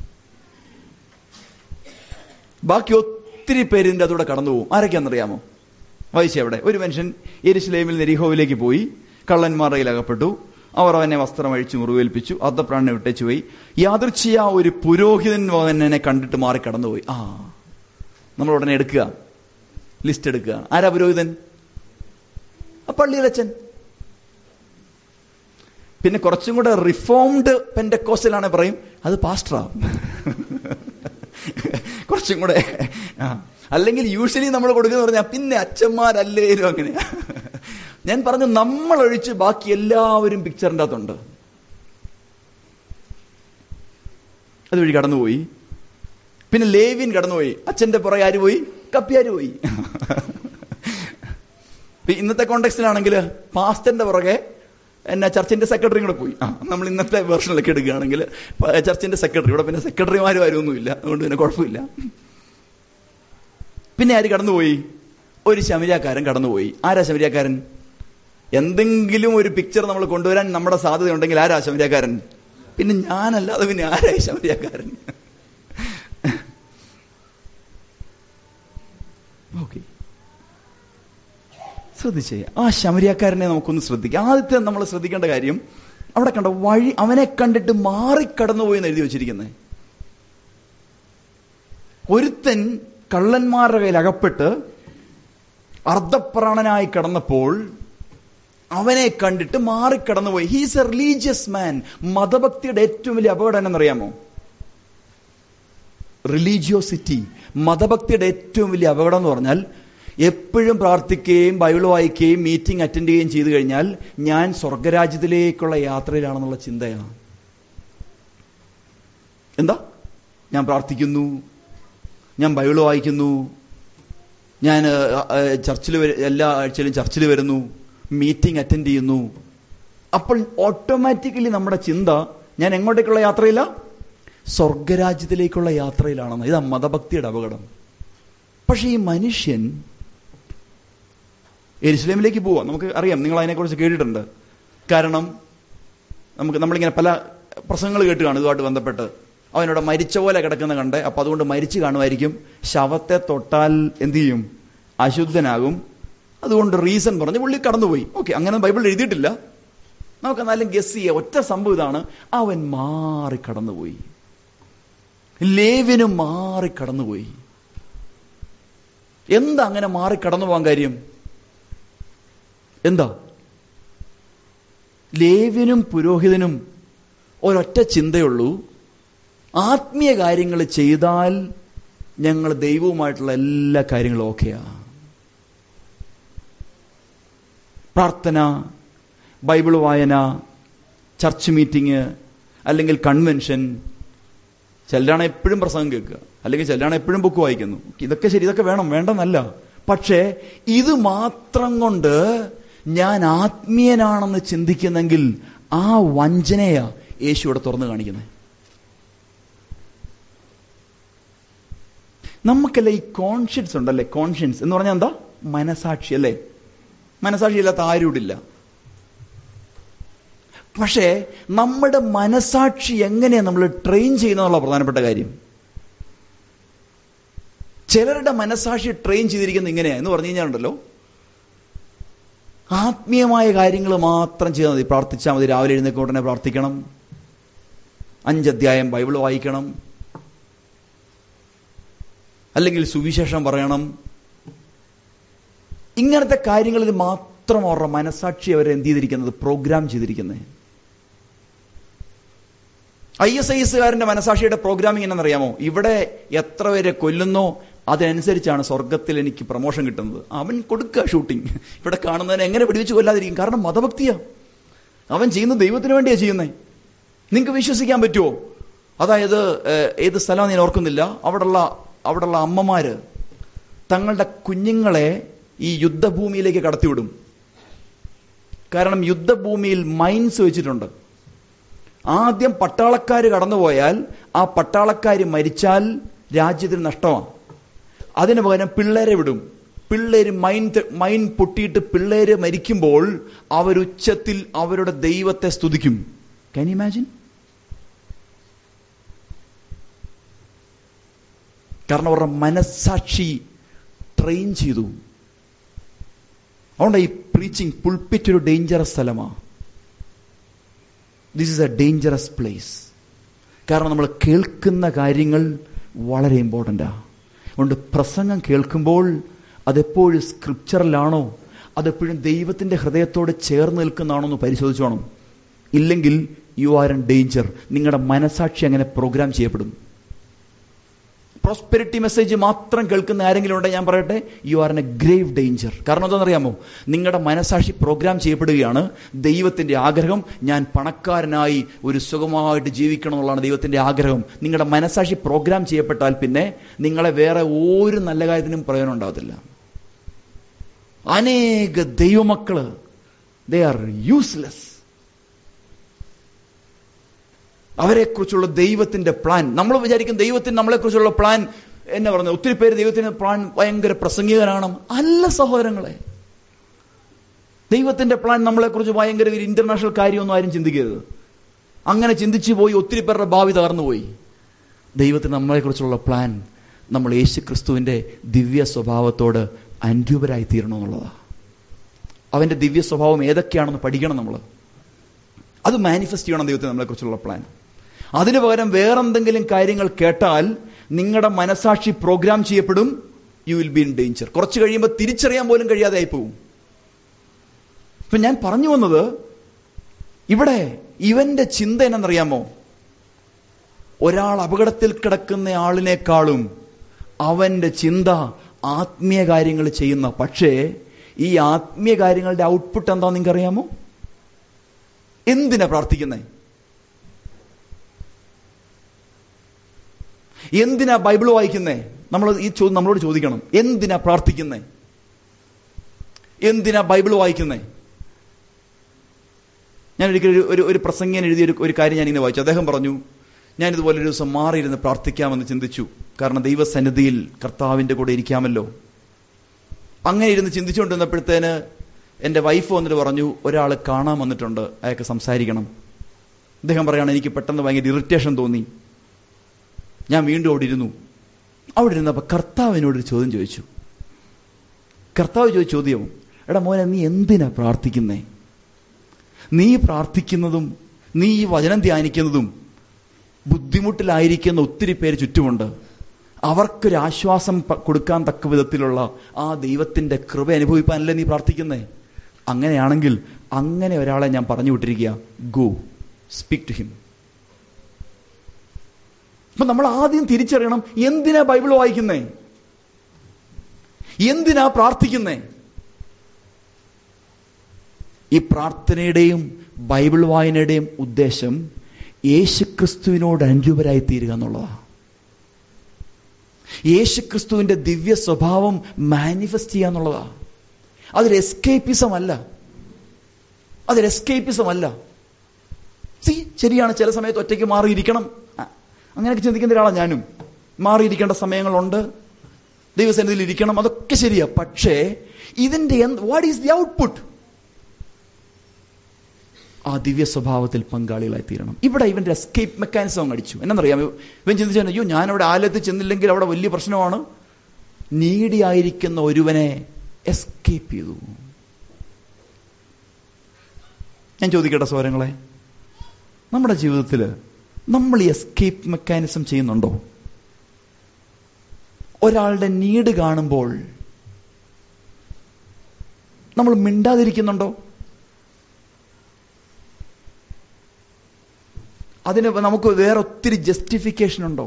ബാക്കി ഒത്തിരി പേര് ഇതിൻ്റെ അതൂടെ കടന്നു പോകും ആരൊക്കെയാണെന്നറിയാമോ വായിച്ച അവിടെ ഒരു മനുഷ്യൻ എരിശിലേമിൽ നെരിഹോവിലേക്ക് പോയി കള്ളന്മാരുടെ കയ്യിൽ അകപ്പെട്ടു അവർ അവനെ വസ്ത്രം അഴിച്ചു മുറിവേൽപ്പിച്ചു അർദ്ധപ്രാണനെ വിട്ടേച്ചു പോയി യാദൃച്ഛിയ ഒരു പുരോഹിതൻ എന്നെ കണ്ടിട്ട് മാറി കടന്നുപോയി ആ നമ്മൾ ഉടനെ എടുക്കുക ലിസ്റ്റ് എടുക്കുക ആരാ പുരോഹിതൻ ആ പള്ളിയിലച്ചൻ പിന്നെ കുറച്ചും കൂടെ റിഫോംഡ് പെൻഡക്കോസ്റ്റലാണ് പറയും അത് പാസ്റ്ററാ കുറച്ചും കൂടെ ആ അല്ലെങ്കിൽ യൂഷ്വലി നമ്മൾ കൊടുക്കുന്ന പറഞ്ഞാൽ പിന്നെ അച്ഛന്മാരല്ലേലും അങ്ങനെ ഞാൻ പറഞ്ഞു നമ്മൾ ഒഴിച്ച് ബാക്കി എല്ലാവരും പിക്ചറിൻ്റെ അകത്തുണ്ട് അതുവഴി കടന്നുപോയി പിന്നെ ലേവിൻ കടന്നുപോയി അച്ഛന്റെ പുറകെ ആര് പോയി കപ്പിയാര് പോയി ഇന്നത്തെ കോണ്ടെക്സ്റ്റിലാണെങ്കിൽ പാസ്റ്ററിന്റെ പുറകെ എന്നാ ചർച്ചിന്റെ സെക്രട്ടറി കൂടെ പോയി ആ നമ്മൾ ഇന്നത്തെ വേർഷനിലൊക്കെ എടുക്കുകയാണെങ്കിൽ ചർച്ചിന്റെ സെക്രട്ടറി ഇവിടെ പിന്നെ സെക്രട്ടറിമാരും ആരും ഒന്നുമില്ല അതുകൊണ്ട് പിന്നെ കുഴപ്പമില്ല പിന്നെ ആര് കടന്നുപോയി ഒരു ശമരിയാക്കാരൻ കടന്നുപോയി ആരാ ശമരിയാക്കാരൻ എന്തെങ്കിലും ഒരു പിക്ചർ നമ്മൾ കൊണ്ടുവരാൻ നമ്മുടെ സാധ്യത ഉണ്ടെങ്കിൽ ആരാ ശമരിയാക്കാരൻ പിന്നെ ഞാനല്ലാതെ പിന്നെ ആരായി ശമരിയാക്കാരൻ ഓക്കെ ശ്രദ്ധിച്ചേ ആ ശമരിയാക്കാരനെ നമുക്കൊന്ന് ശ്രദ്ധിക്കാം ആദ്യത്തെ നമ്മൾ ശ്രദ്ധിക്കേണ്ട കാര്യം അവിടെ കണ്ട വഴി അവനെ കണ്ടിട്ട് മാറിക്കടന്നുപോയി എന്ന് എഴുതി വെച്ചിരിക്കുന്നത് ഒരുത്തൻ കള്ളന്മാരുടെ കയ്യിൽ അകപ്പെട്ട് അർദ്ധപ്രാണനായി കടന്നപ്പോൾ അവനെ കണ്ടിട്ട് മാറിക്കടന്നുപോയി ഹീസ് എ റിലീജിയസ് മാൻ മതഭക്തിയുടെ ഏറ്റവും വലിയ അപകടം എന്നറിയാമോ റിലീജിയോസിറ്റി മതഭക്തിയുടെ ഏറ്റവും വലിയ അപകടം എന്ന് പറഞ്ഞാൽ എപ്പോഴും പ്രാർത്ഥിക്കുകയും ബൈബിൾ വായിക്കുകയും മീറ്റിംഗ് അറ്റൻഡ് ചെയ്യുകയും ചെയ്തു കഴിഞ്ഞാൽ ഞാൻ സ്വർഗരാജ്യത്തിലേക്കുള്ള യാത്രയിലാണെന്നുള്ള ചിന്തയാണ് എന്താ ഞാൻ പ്രാർത്ഥിക്കുന്നു ഞാൻ ബൈബിൾ വായിക്കുന്നു ഞാൻ ചർച്ചിൽ എല്ലാ ആഴ്ചയിലും ചർച്ചിൽ വരുന്നു മീറ്റിംഗ് അറ്റൻഡ് ചെയ്യുന്നു അപ്പോൾ ഓട്ടോമാറ്റിക്കലി നമ്മുടെ ചിന്ത ഞാൻ എങ്ങോട്ടേക്കുള്ള യാത്രയില്ല സ്വർഗരാജ്യത്തിലേക്കുള്ള യാത്രയിലാണെന്ന് ഇതാ മതഭക്തിയുടെ അപകടം പക്ഷെ ഈ മനുഷ്യൻ എരുസലേമിലേക്ക് പോവാം നമുക്ക് അറിയാം നിങ്ങൾ അതിനെക്കുറിച്ച് കേട്ടിട്ടുണ്ട് കാരണം നമുക്ക് നമ്മളിങ്ങനെ പല പ്രസംഗങ്ങൾ കേട്ട് കാണും ഇതുമായിട്ട് ബന്ധപ്പെട്ട് അവനോട് മരിച്ച പോലെ കിടക്കുന്ന കണ്ട് അപ്പൊ അതുകൊണ്ട് മരിച്ചു കാണുമായിരിക്കും ശവത്തെ തൊട്ടാൽ എന്തു ചെയ്യും അശുദ്ധനാകും അതുകൊണ്ട് റീസൺ പറഞ്ഞ് പുള്ളി കടന്നുപോയി ഓക്കെ അങ്ങനെ ബൈബിൾ എഴുതിയിട്ടില്ല നമുക്ക് എന്നാലും ഗസ് ചെയ്യാം ഒറ്റ സംഭവം ഇതാണ് അവൻ മാറി കടന്നുപോയി ലേവിനും മാറി കടന്നുപോയി എന്താ അങ്ങനെ മാറി കടന്നു പോകാൻ കാര്യം എന്താ ലേവ്യനും പുരോഹിതനും ഒരൊറ്റ ചിന്തയുള്ളൂ ആത്മീയ കാര്യങ്ങൾ ചെയ്താൽ ഞങ്ങൾ ദൈവവുമായിട്ടുള്ള എല്ലാ കാര്യങ്ങളും ഓക്കെയാ പ്രാർത്ഥന ബൈബിൾ വായന ചർച്ച് മീറ്റിംഗ് അല്ലെങ്കിൽ കൺവെൻഷൻ ചിലരാണ് എപ്പോഴും പ്രസംഗം കേൾക്കുക അല്ലെങ്കിൽ ചിലരാണ് എപ്പോഴും ബുക്ക് വായിക്കുന്നു ഇതൊക്കെ ശരി ഇതൊക്കെ വേണം വേണ്ടെന്നല്ല പക്ഷേ ഇത് മാത്രം കൊണ്ട് ഞാൻ ആത്മീയനാണെന്ന് ചിന്തിക്കുന്നെങ്കിൽ ആ വഞ്ചനയാ യേശു ഇവിടെ തുറന്നു കാണിക്കുന്നത് നമുക്കല്ല ഈ കോൺഷ്യൻസ് ഉണ്ടല്ലേ കോൺഷ്യൻസ് എന്ന് പറഞ്ഞാൽ എന്താ മനസാക്ഷി അല്ലേ മനസാക്ഷി ഇല്ലാത്ത ആരുമില്ല പക്ഷേ നമ്മുടെ മനസാക്ഷി എങ്ങനെയാണ് നമ്മൾ ട്രെയിൻ ചെയ്യുന്നുള്ള പ്രധാനപ്പെട്ട കാര്യം ചിലരുടെ മനസാക്ഷി ട്രെയിൻ ചെയ്തിരിക്കുന്നത് ഇങ്ങനെയാ എന്ന് പറഞ്ഞു കഴിഞ്ഞാൽ ഉണ്ടല്ലോ ആത്മീയമായ കാര്യങ്ങൾ മാത്രം ചെയ്താൽ മതി പ്രാർത്ഥിച്ചാൽ മതി രാവിലെ എഴുന്നേക്ക് ഉടനെ പ്രാർത്ഥിക്കണം അഞ്ചധ്യായം ബൈബിൾ വായിക്കണം അല്ലെങ്കിൽ സുവിശേഷം പറയണം ഇങ്ങനത്തെ കാര്യങ്ങളിൽ മാത്രം അവരുടെ മനസാക്ഷി അവരെ എന്ത് ചെയ്തിരിക്കുന്നത് പ്രോഗ്രാം ചെയ്തിരിക്കുന്നത് ഐ എസ് ഐ എസുകാരന്റെ മനസാക്ഷിയുടെ പ്രോഗ്രാമിംഗ് എന്നറിയാമോ ഇവിടെ എത്ര പേരെ കൊല്ലുന്നോ അതിനനുസരിച്ചാണ് സ്വർഗത്തിൽ എനിക്ക് പ്രൊമോഷൻ കിട്ടുന്നത് അവൻ കൊടുക്കുക ഷൂട്ടിംഗ് ഇവിടെ കാണുന്നതിനെ എങ്ങനെ വെടിവെച്ച് കൊല്ലാതിരിക്കും കാരണം മതഭക്തിയാ അവൻ ചെയ്യുന്നത് ദൈവത്തിന് വേണ്ടിയാ ചെയ്യുന്നത് നിങ്ങൾക്ക് വിശ്വസിക്കാൻ പറ്റുമോ അതായത് ഏഹ്, ഏത് സ്ഥലം ഞാൻ ഓർക്കുന്നില്ല അവിടെയുള്ള അവിടെയുള്ള അമ്മമാര് തങ്ങളുടെ കുഞ്ഞുങ്ങളെ ഈ യുദ്ധഭൂമിയിലേക്ക് കടത്തിവിടും കാരണം യുദ്ധഭൂമിയിൽ മൈൻസ് വെച്ചിട്ടുണ്ട് ആദ്യം പട്ടാളക്കാർ കടന്നുപോയാൽ ആ പട്ടാളക്കാർ മരിച്ചാൽ രാജ്യത്തിന് നഷ്ടമാണ് അതിന് പകരം പിള്ളേരെ വിടും പിള്ളേര് മൈൻ ത- മൈൻ പൊട്ടിയിട്ട് പിള്ളേര് മരിക്കുമ്പോൾ അവരുച്ചത്തിൽ അവരുടെ ദൈവത്തെ സ്തുതിക്കും കൻ ഇമാജിൻ കാരണം അവരുടെ മനസ്സാക്ഷി ട്രെയിൻ ചെയ്തു അതുകൊണ്ട് ഈ പ്രീച്ചിങ് പുൾപ്പിറ്റ് ഒരു ഡേഞ്ചറസ് സ്ഥലമാണ് this is a dangerous place കാരണം നമ്മൾ കേൾക്കുന്ന കാര്യങ്ങൾ വളരെ ഇമ്പോർട്ടൻ്റാ അതുകൊണ്ട് പ്രസംഗം കേൾക്കുമ്പോൾ അതെപ്പോഴും സ്ക്രിപ്ചറിലാണോ അതെപ്പോഴും ദൈവത്തിന്റെ ഹൃദയത്തോട് ചേർന്ന് നിൽക്കുന്നതാണോ എന്ന് പരിശോധിച്ചോണം ഇല്ലെങ്കിൽ യു ആർ ഇൻ ഡേഞ്ചർ നിങ്ങളുടെ മനസാക്ഷി അങ്ങനെ പ്രോഗ്രാം ചെയ്യപ്പെടും പ്രോസ്പെരിറ്റി മെസ്സേജ് മാത്രം കേൾക്കുന്ന ആരെങ്കിലും ഉണ്ടെങ്കിൽ ഞാൻ പറയട്ടെ you are in a grave danger കാരണം എന്താണെന്നറിയാമോ നിങ്ങളുടെ മനസാക്ഷി പ്രോഗ്രാം ചെയ്യപ്പെടുകയാണ് ദൈവത്തിന്റെ ആഗ്രഹം ഞാൻ പണക്കാരനായി ഒരു സുഖമായിട്ട് ജീവിക്കണം എന്നുള്ളതാണ് ദൈവത്തിന്റെ ആഗ്രഹം നിങ്ങളുടെ മനസാക്ഷി പ്രോഗ്രാം ചെയ്യപ്പെട്ടാൽ പിന്നെ നിങ്ങളെ വേറെ ഒരു നല്ല കാര്യത്തിനും പ്രയോജനം ഉണ്ടാകത്തില്ല അനേക ദൈവമക്കള് ദേ ആർ യൂസ്ലെസ് അവരെക്കുറിച്ചുള്ള ദൈവത്തിന്റെ പ്ലാൻ നമ്മൾ വിചാരിക്കും ദൈവത്തിന് നമ്മളെക്കുറിച്ചുള്ള പ്ലാൻ എന്നാ പറയുന്നത് ഒത്തിരി പേര് ദൈവത്തിന്റെ പ്ലാൻ ഭയങ്കര പ്രസംഗികനാണ് അല്ല സഹോദരങ്ങളെ ദൈവത്തിന്റെ പ്ലാൻ നമ്മളെക്കുറിച്ച് ഭയങ്കര ഒരു ഇന്റർനാഷണൽ കാര്യമൊന്നും ആരും ചിന്തിക്കരുത് അങ്ങനെ ചിന്തിച്ചു പോയി ഒത്തിരി പേരുടെ ഭാവി തകർന്നു പോയി ദൈവത്തിന് നമ്മളെക്കുറിച്ചുള്ള പ്ലാൻ നമ്മൾ യേശു ക്രിസ്തുവിന്റെ ദിവ്യ സ്വഭാവത്തോട് അനുരൂപരായി തീരണം എന്നുള്ളതാണ് അവന്റെ ദിവ്യ സ്വഭാവം ഏതൊക്കെയാണെന്ന് പഠിക്കണം നമ്മൾ അത് മാനിഫെസ്റ്റ് ചെയ്യണം ദൈവത്തിന് നമ്മളെക്കുറിച്ചുള്ള പ്ലാൻ അതിനു പകരം വേറെന്തെങ്കിലും കാര്യങ്ങൾ കേട്ടാൽ നിങ്ങളുടെ മനസാക്ഷി പ്രോഗ്രാം ചെയ്യപ്പെടും you will be in danger കുറച്ച് കഴിയുമ്പോൾ തിരിച്ചറിയാൻ പോലും കഴിയാതെ ആയി പോകും ഇപ്പൊ ഞാൻ പറഞ്ഞു വന്നത് ഇവിടെ ഇവന്റെ ചിന്ത എന്നറിയാമോ ഒരാൾ അപകടത്തിൽ കിടക്കുന്ന ആളിനേക്കാളും അവന്റെ ചിന്ത ആത്മീയ കാര്യങ്ങൾ ചെയ്യുന്ന പക്ഷേ ഈ ആത്മീയ കാര്യങ്ങളുടെ ഔട്ട്പുട്ട് എന്താ നിങ്ങൾക്ക് അറിയാമോ എന്തിനാ പ്രാർത്ഥിക്കുന്നേ എന്തിനാ ബൈബിൾ വായിക്കുന്നേ നമ്മൾ ഈ ചോദ്യം നമ്മളോട് ചോദിക്കണം എന്തിനാ പ്രാർത്ഥിക്കുന്നേ എന്തിനാ ബൈബിൾ വായിക്കുന്നേ ഞാൻ ഒരിക്കലും ഒരു- ഒരു ഒരു പ്രസംഗിയൻ എഴുതിയ ഒരു ഒരു കാര്യം ഞാൻ ഇങ്ങനെ വായിച്ചു അദ്ദേഹം പറഞ്ഞു ഞാൻ ഇതുപോലെ ഒരു ദിവസം മാറിയിരുന്ന് പ്രാർത്ഥിക്കാമെന്ന് ചിന്തിച്ചു കാരണം ദൈവസന്നിധിയിൽ കർത്താവിന്റെ കൂടെ ഇരിക്കാമല്ലോ അങ്ങനെ ഇരുന്ന് ചിന്തിച്ചുകൊണ്ടിരുന്നപ്പോഴത്തേന് എൻ്റെ വൈഫ് വന്നിട്ട് പറഞ്ഞു ഒരാൾ കാണാൻ വന്നിട്ടുണ്ട് അയാൾക്ക് സംസാരിക്കണം അദ്ദേഹം പറയാണ് എനിക്ക് പെട്ടെന്ന് ഭയങ്കര ഇറിറ്റേഷൻ തോന്നി ഞാൻ വീണ്ടും അവിടെ ഇരുന്നു അവിടെ ഇരുന്നപ്പോൾ കർത്താവിനോടൊരു ചോദ്യം ചോദിച്ചു കർത്താവ് ചോദിച്ച ചോദ്യം എടാ മോനെ നീ എന്തിനാ പ്രാർത്ഥിക്കുന്നേ നീ പ്രാർത്ഥിക്കുന്നതും നീ ഈ വചനം ധ്യാനിക്കുന്നതും ബുദ്ധിമുട്ടിലായിരിക്കുന്ന ഒത്തിരി പേര് ചുറ്റുമുണ്ട് അവർക്കൊരു ആശ്വാസം പ- കൊടുക്കാൻ തക്ക വിധത്തിലുള്ള ആ ദൈവത്തിന്റെ കൃപ അനുഭവിപ്പാനല്ലേ നീ പ്രാർത്ഥിക്കുന്നേ അങ്ങനെയാണെങ്കിൽ അങ്ങനെ ഒരാളെ ഞാൻ പറഞ്ഞു വിട്ടിരിക്കുക ഗോ സ്പീക്ക് ടു ഹിം അപ്പൊ നമ്മൾ ആദ്യം തിരിച്ചറിയണം എന്തിനാ ബൈബിൾ വായിക്കുന്നേ എന്തിനാ പ്രാർത്ഥിക്കുന്നേ ഈ പ്രാർത്ഥനയുടെയും ബൈബിൾ വായനയുടെയും ഉദ്ദേശം യേശുക്രിസ്തുവിനോട് അനുരൂപരായി തീരുക എന്നുള്ളതാണ് യേശുക്രിസ്തുവിന്റെ ദിവ്യ സ്വഭാവം മാനിഫെസ്റ്റ് ചെയ്യുക എന്നുള്ളതാ അതൊരു എസ്കേപ്പിസം അല്ല അതൊരു എസ്കേപ്പിസം അല്ല സി ശരിയാണ് ചില സമയത്ത് ഒറ്റയ്ക്ക് മാറിയിരിക്കണം ആ, അങ്ങനെയൊക്കെ ചിന്തിക്കുന്ന ഒരാളാണ് ഞാനും മാറിയിരിക്കേണ്ട സമയങ്ങളുണ്ട് ദൈവസന്നിധിയിൽ ഇരിക്കണം അതൊക്കെ ശരിയാ പക്ഷേ ഇതിന്റെ വാട്ട് ഈസ് ദി ഔട്ട്പുട്ട് ആ ദിവ്യ സ്വഭാവത്തിൽ പങ്കാളികളായി തീരണം ഇവിടെ ഇവന്റെ എസ്കേപ്പ് മെക്കാനിസം അങ്ങ് അടിച്ചു എന്നറിയാം ഇവൻ ചിന്തിച്ചാൽ അയ്യോ ഞാൻ അവിടെ ആലയത്തിൽ ചെന്നില്ലെങ്കിൽ അവിടെ വലിയ പ്രശ്നമാണ് നീടിയായിരിക്കുന്ന ഒരുവനെ എസ്കേപ്പ് ചെയ്തു ഞാൻ ചോദിക്കട്ടെ സോരങ്ങളെ നമ്മുടെ ജീവിതത്തിൽ നമ്മൾ ഈ എസ്കേപ്പ് മെക്കാനിസം ചെയ്യുന്നുണ്ടോ ഒരാളുടെ നീട് കാണുമ്പോൾ നമ്മൾ മിണ്ടാതിരിക്കുന്നുണ്ടോ അതിന് നമുക്ക് വേറെ ഒത്തിരി ജസ്റ്റിഫിക്കേഷൻ ഉണ്ടോ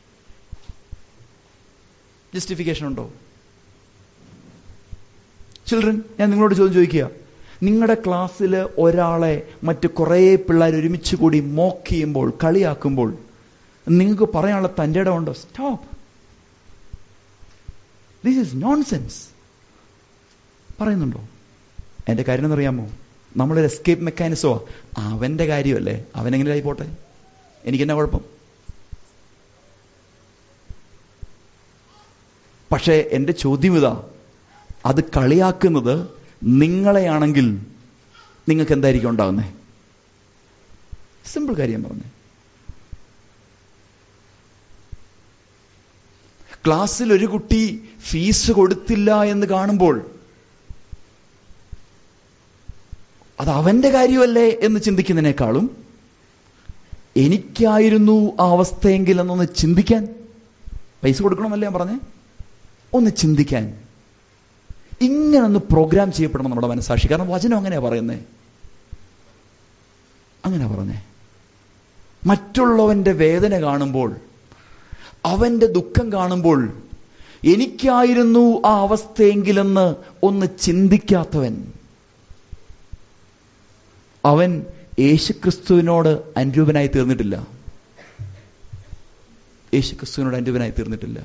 ജസ്റ്റിഫിക്കേഷൻ ഉണ്ടോ ചിൽഡ്രൻ ഞാൻ നിങ്ങളോട് ചോദ്യം ചോദിക്കുക നിങ്ങളുടെ ക്ലാസ്സിൽ ഒരാളെ മറ്റ് കുറേ പിള്ളേർ ഒരുമിച്ച് കൂടി മോക്ക് ചെയ്യുമ്പോൾ കളിയാക്കുമ്പോൾ നിങ്ങൾക്ക് പറയാനുള്ള തൻ്റെ ഇടമുണ്ടോ സ്റ്റോപ്പ് ദിസ് ഈസ് നോൺസെൻസ് പറയുന്നുണ്ടോ എന്റെ കാര്യം എന്നറിയാമോ നമ്മളൊരു എസ്കേപ്പ് മെക്കാനിസോ അവന്റെ കാര്യമല്ലേ അവനെങ്ങനെ ആയിപ്പോട്ടെ എനിക്കെന്നാ കുഴപ്പം പക്ഷേ എന്റെ ചോദ്യം ഇതാ അത് കളിയാക്കുന്നത് നിങ്ങളെയാണെങ്കിൽ നിങ്ങൾക്ക് എന്തായിരിക്കും ഉണ്ടാകുന്നേ സിമ്പിൾ കാര്യം പറഞ്ഞേ ക്ലാസ്സിൽ ഒരു കുട്ടി ഫീസ് കൊടുത്തില്ല എന്ന് കാണുമ്പോൾ അത് അവന്റെ കാര്യമല്ലേ എന്ന് ചിന്തിക്കുന്നതിനേക്കാളും എനിക്കായിരുന്നു ആ അവസ്ഥയെങ്കിൽ എന്നൊന്ന് ചിന്തിക്കാൻ പൈസ കൊടുക്കണമെന്നല്ലേ ഞാൻ പറഞ്ഞേ ഒന്ന് ചിന്തിക്കാൻ ഇങ്ങനെ ഒന്ന് പ്രോഗ്രാം ചെയ്യപ്പെടണം നമ്മുടെ മനസാക്ഷി കാരണം വചനം അങ്ങനെയാ പറയുന്നേ അങ്ങനെ പറഞ്ഞേ മറ്റുള്ളവന്റെ വേദന കാണുമ്പോൾ അവന്റെ ദുഃഖം കാണുമ്പോൾ എനിക്കായിരുന്നു ആ അവസ്ഥയെങ്കിലെന്ന് ഒന്ന് ചിന്തിക്കാത്തവൻ അവൻ യേശുക്രിസ്തുവിനോട് അനുരൂപനായി തീർന്നിട്ടില്ല യേശുക്രിസ്തുവിനോട് അനുരൂപനായി തീർന്നിട്ടില്ല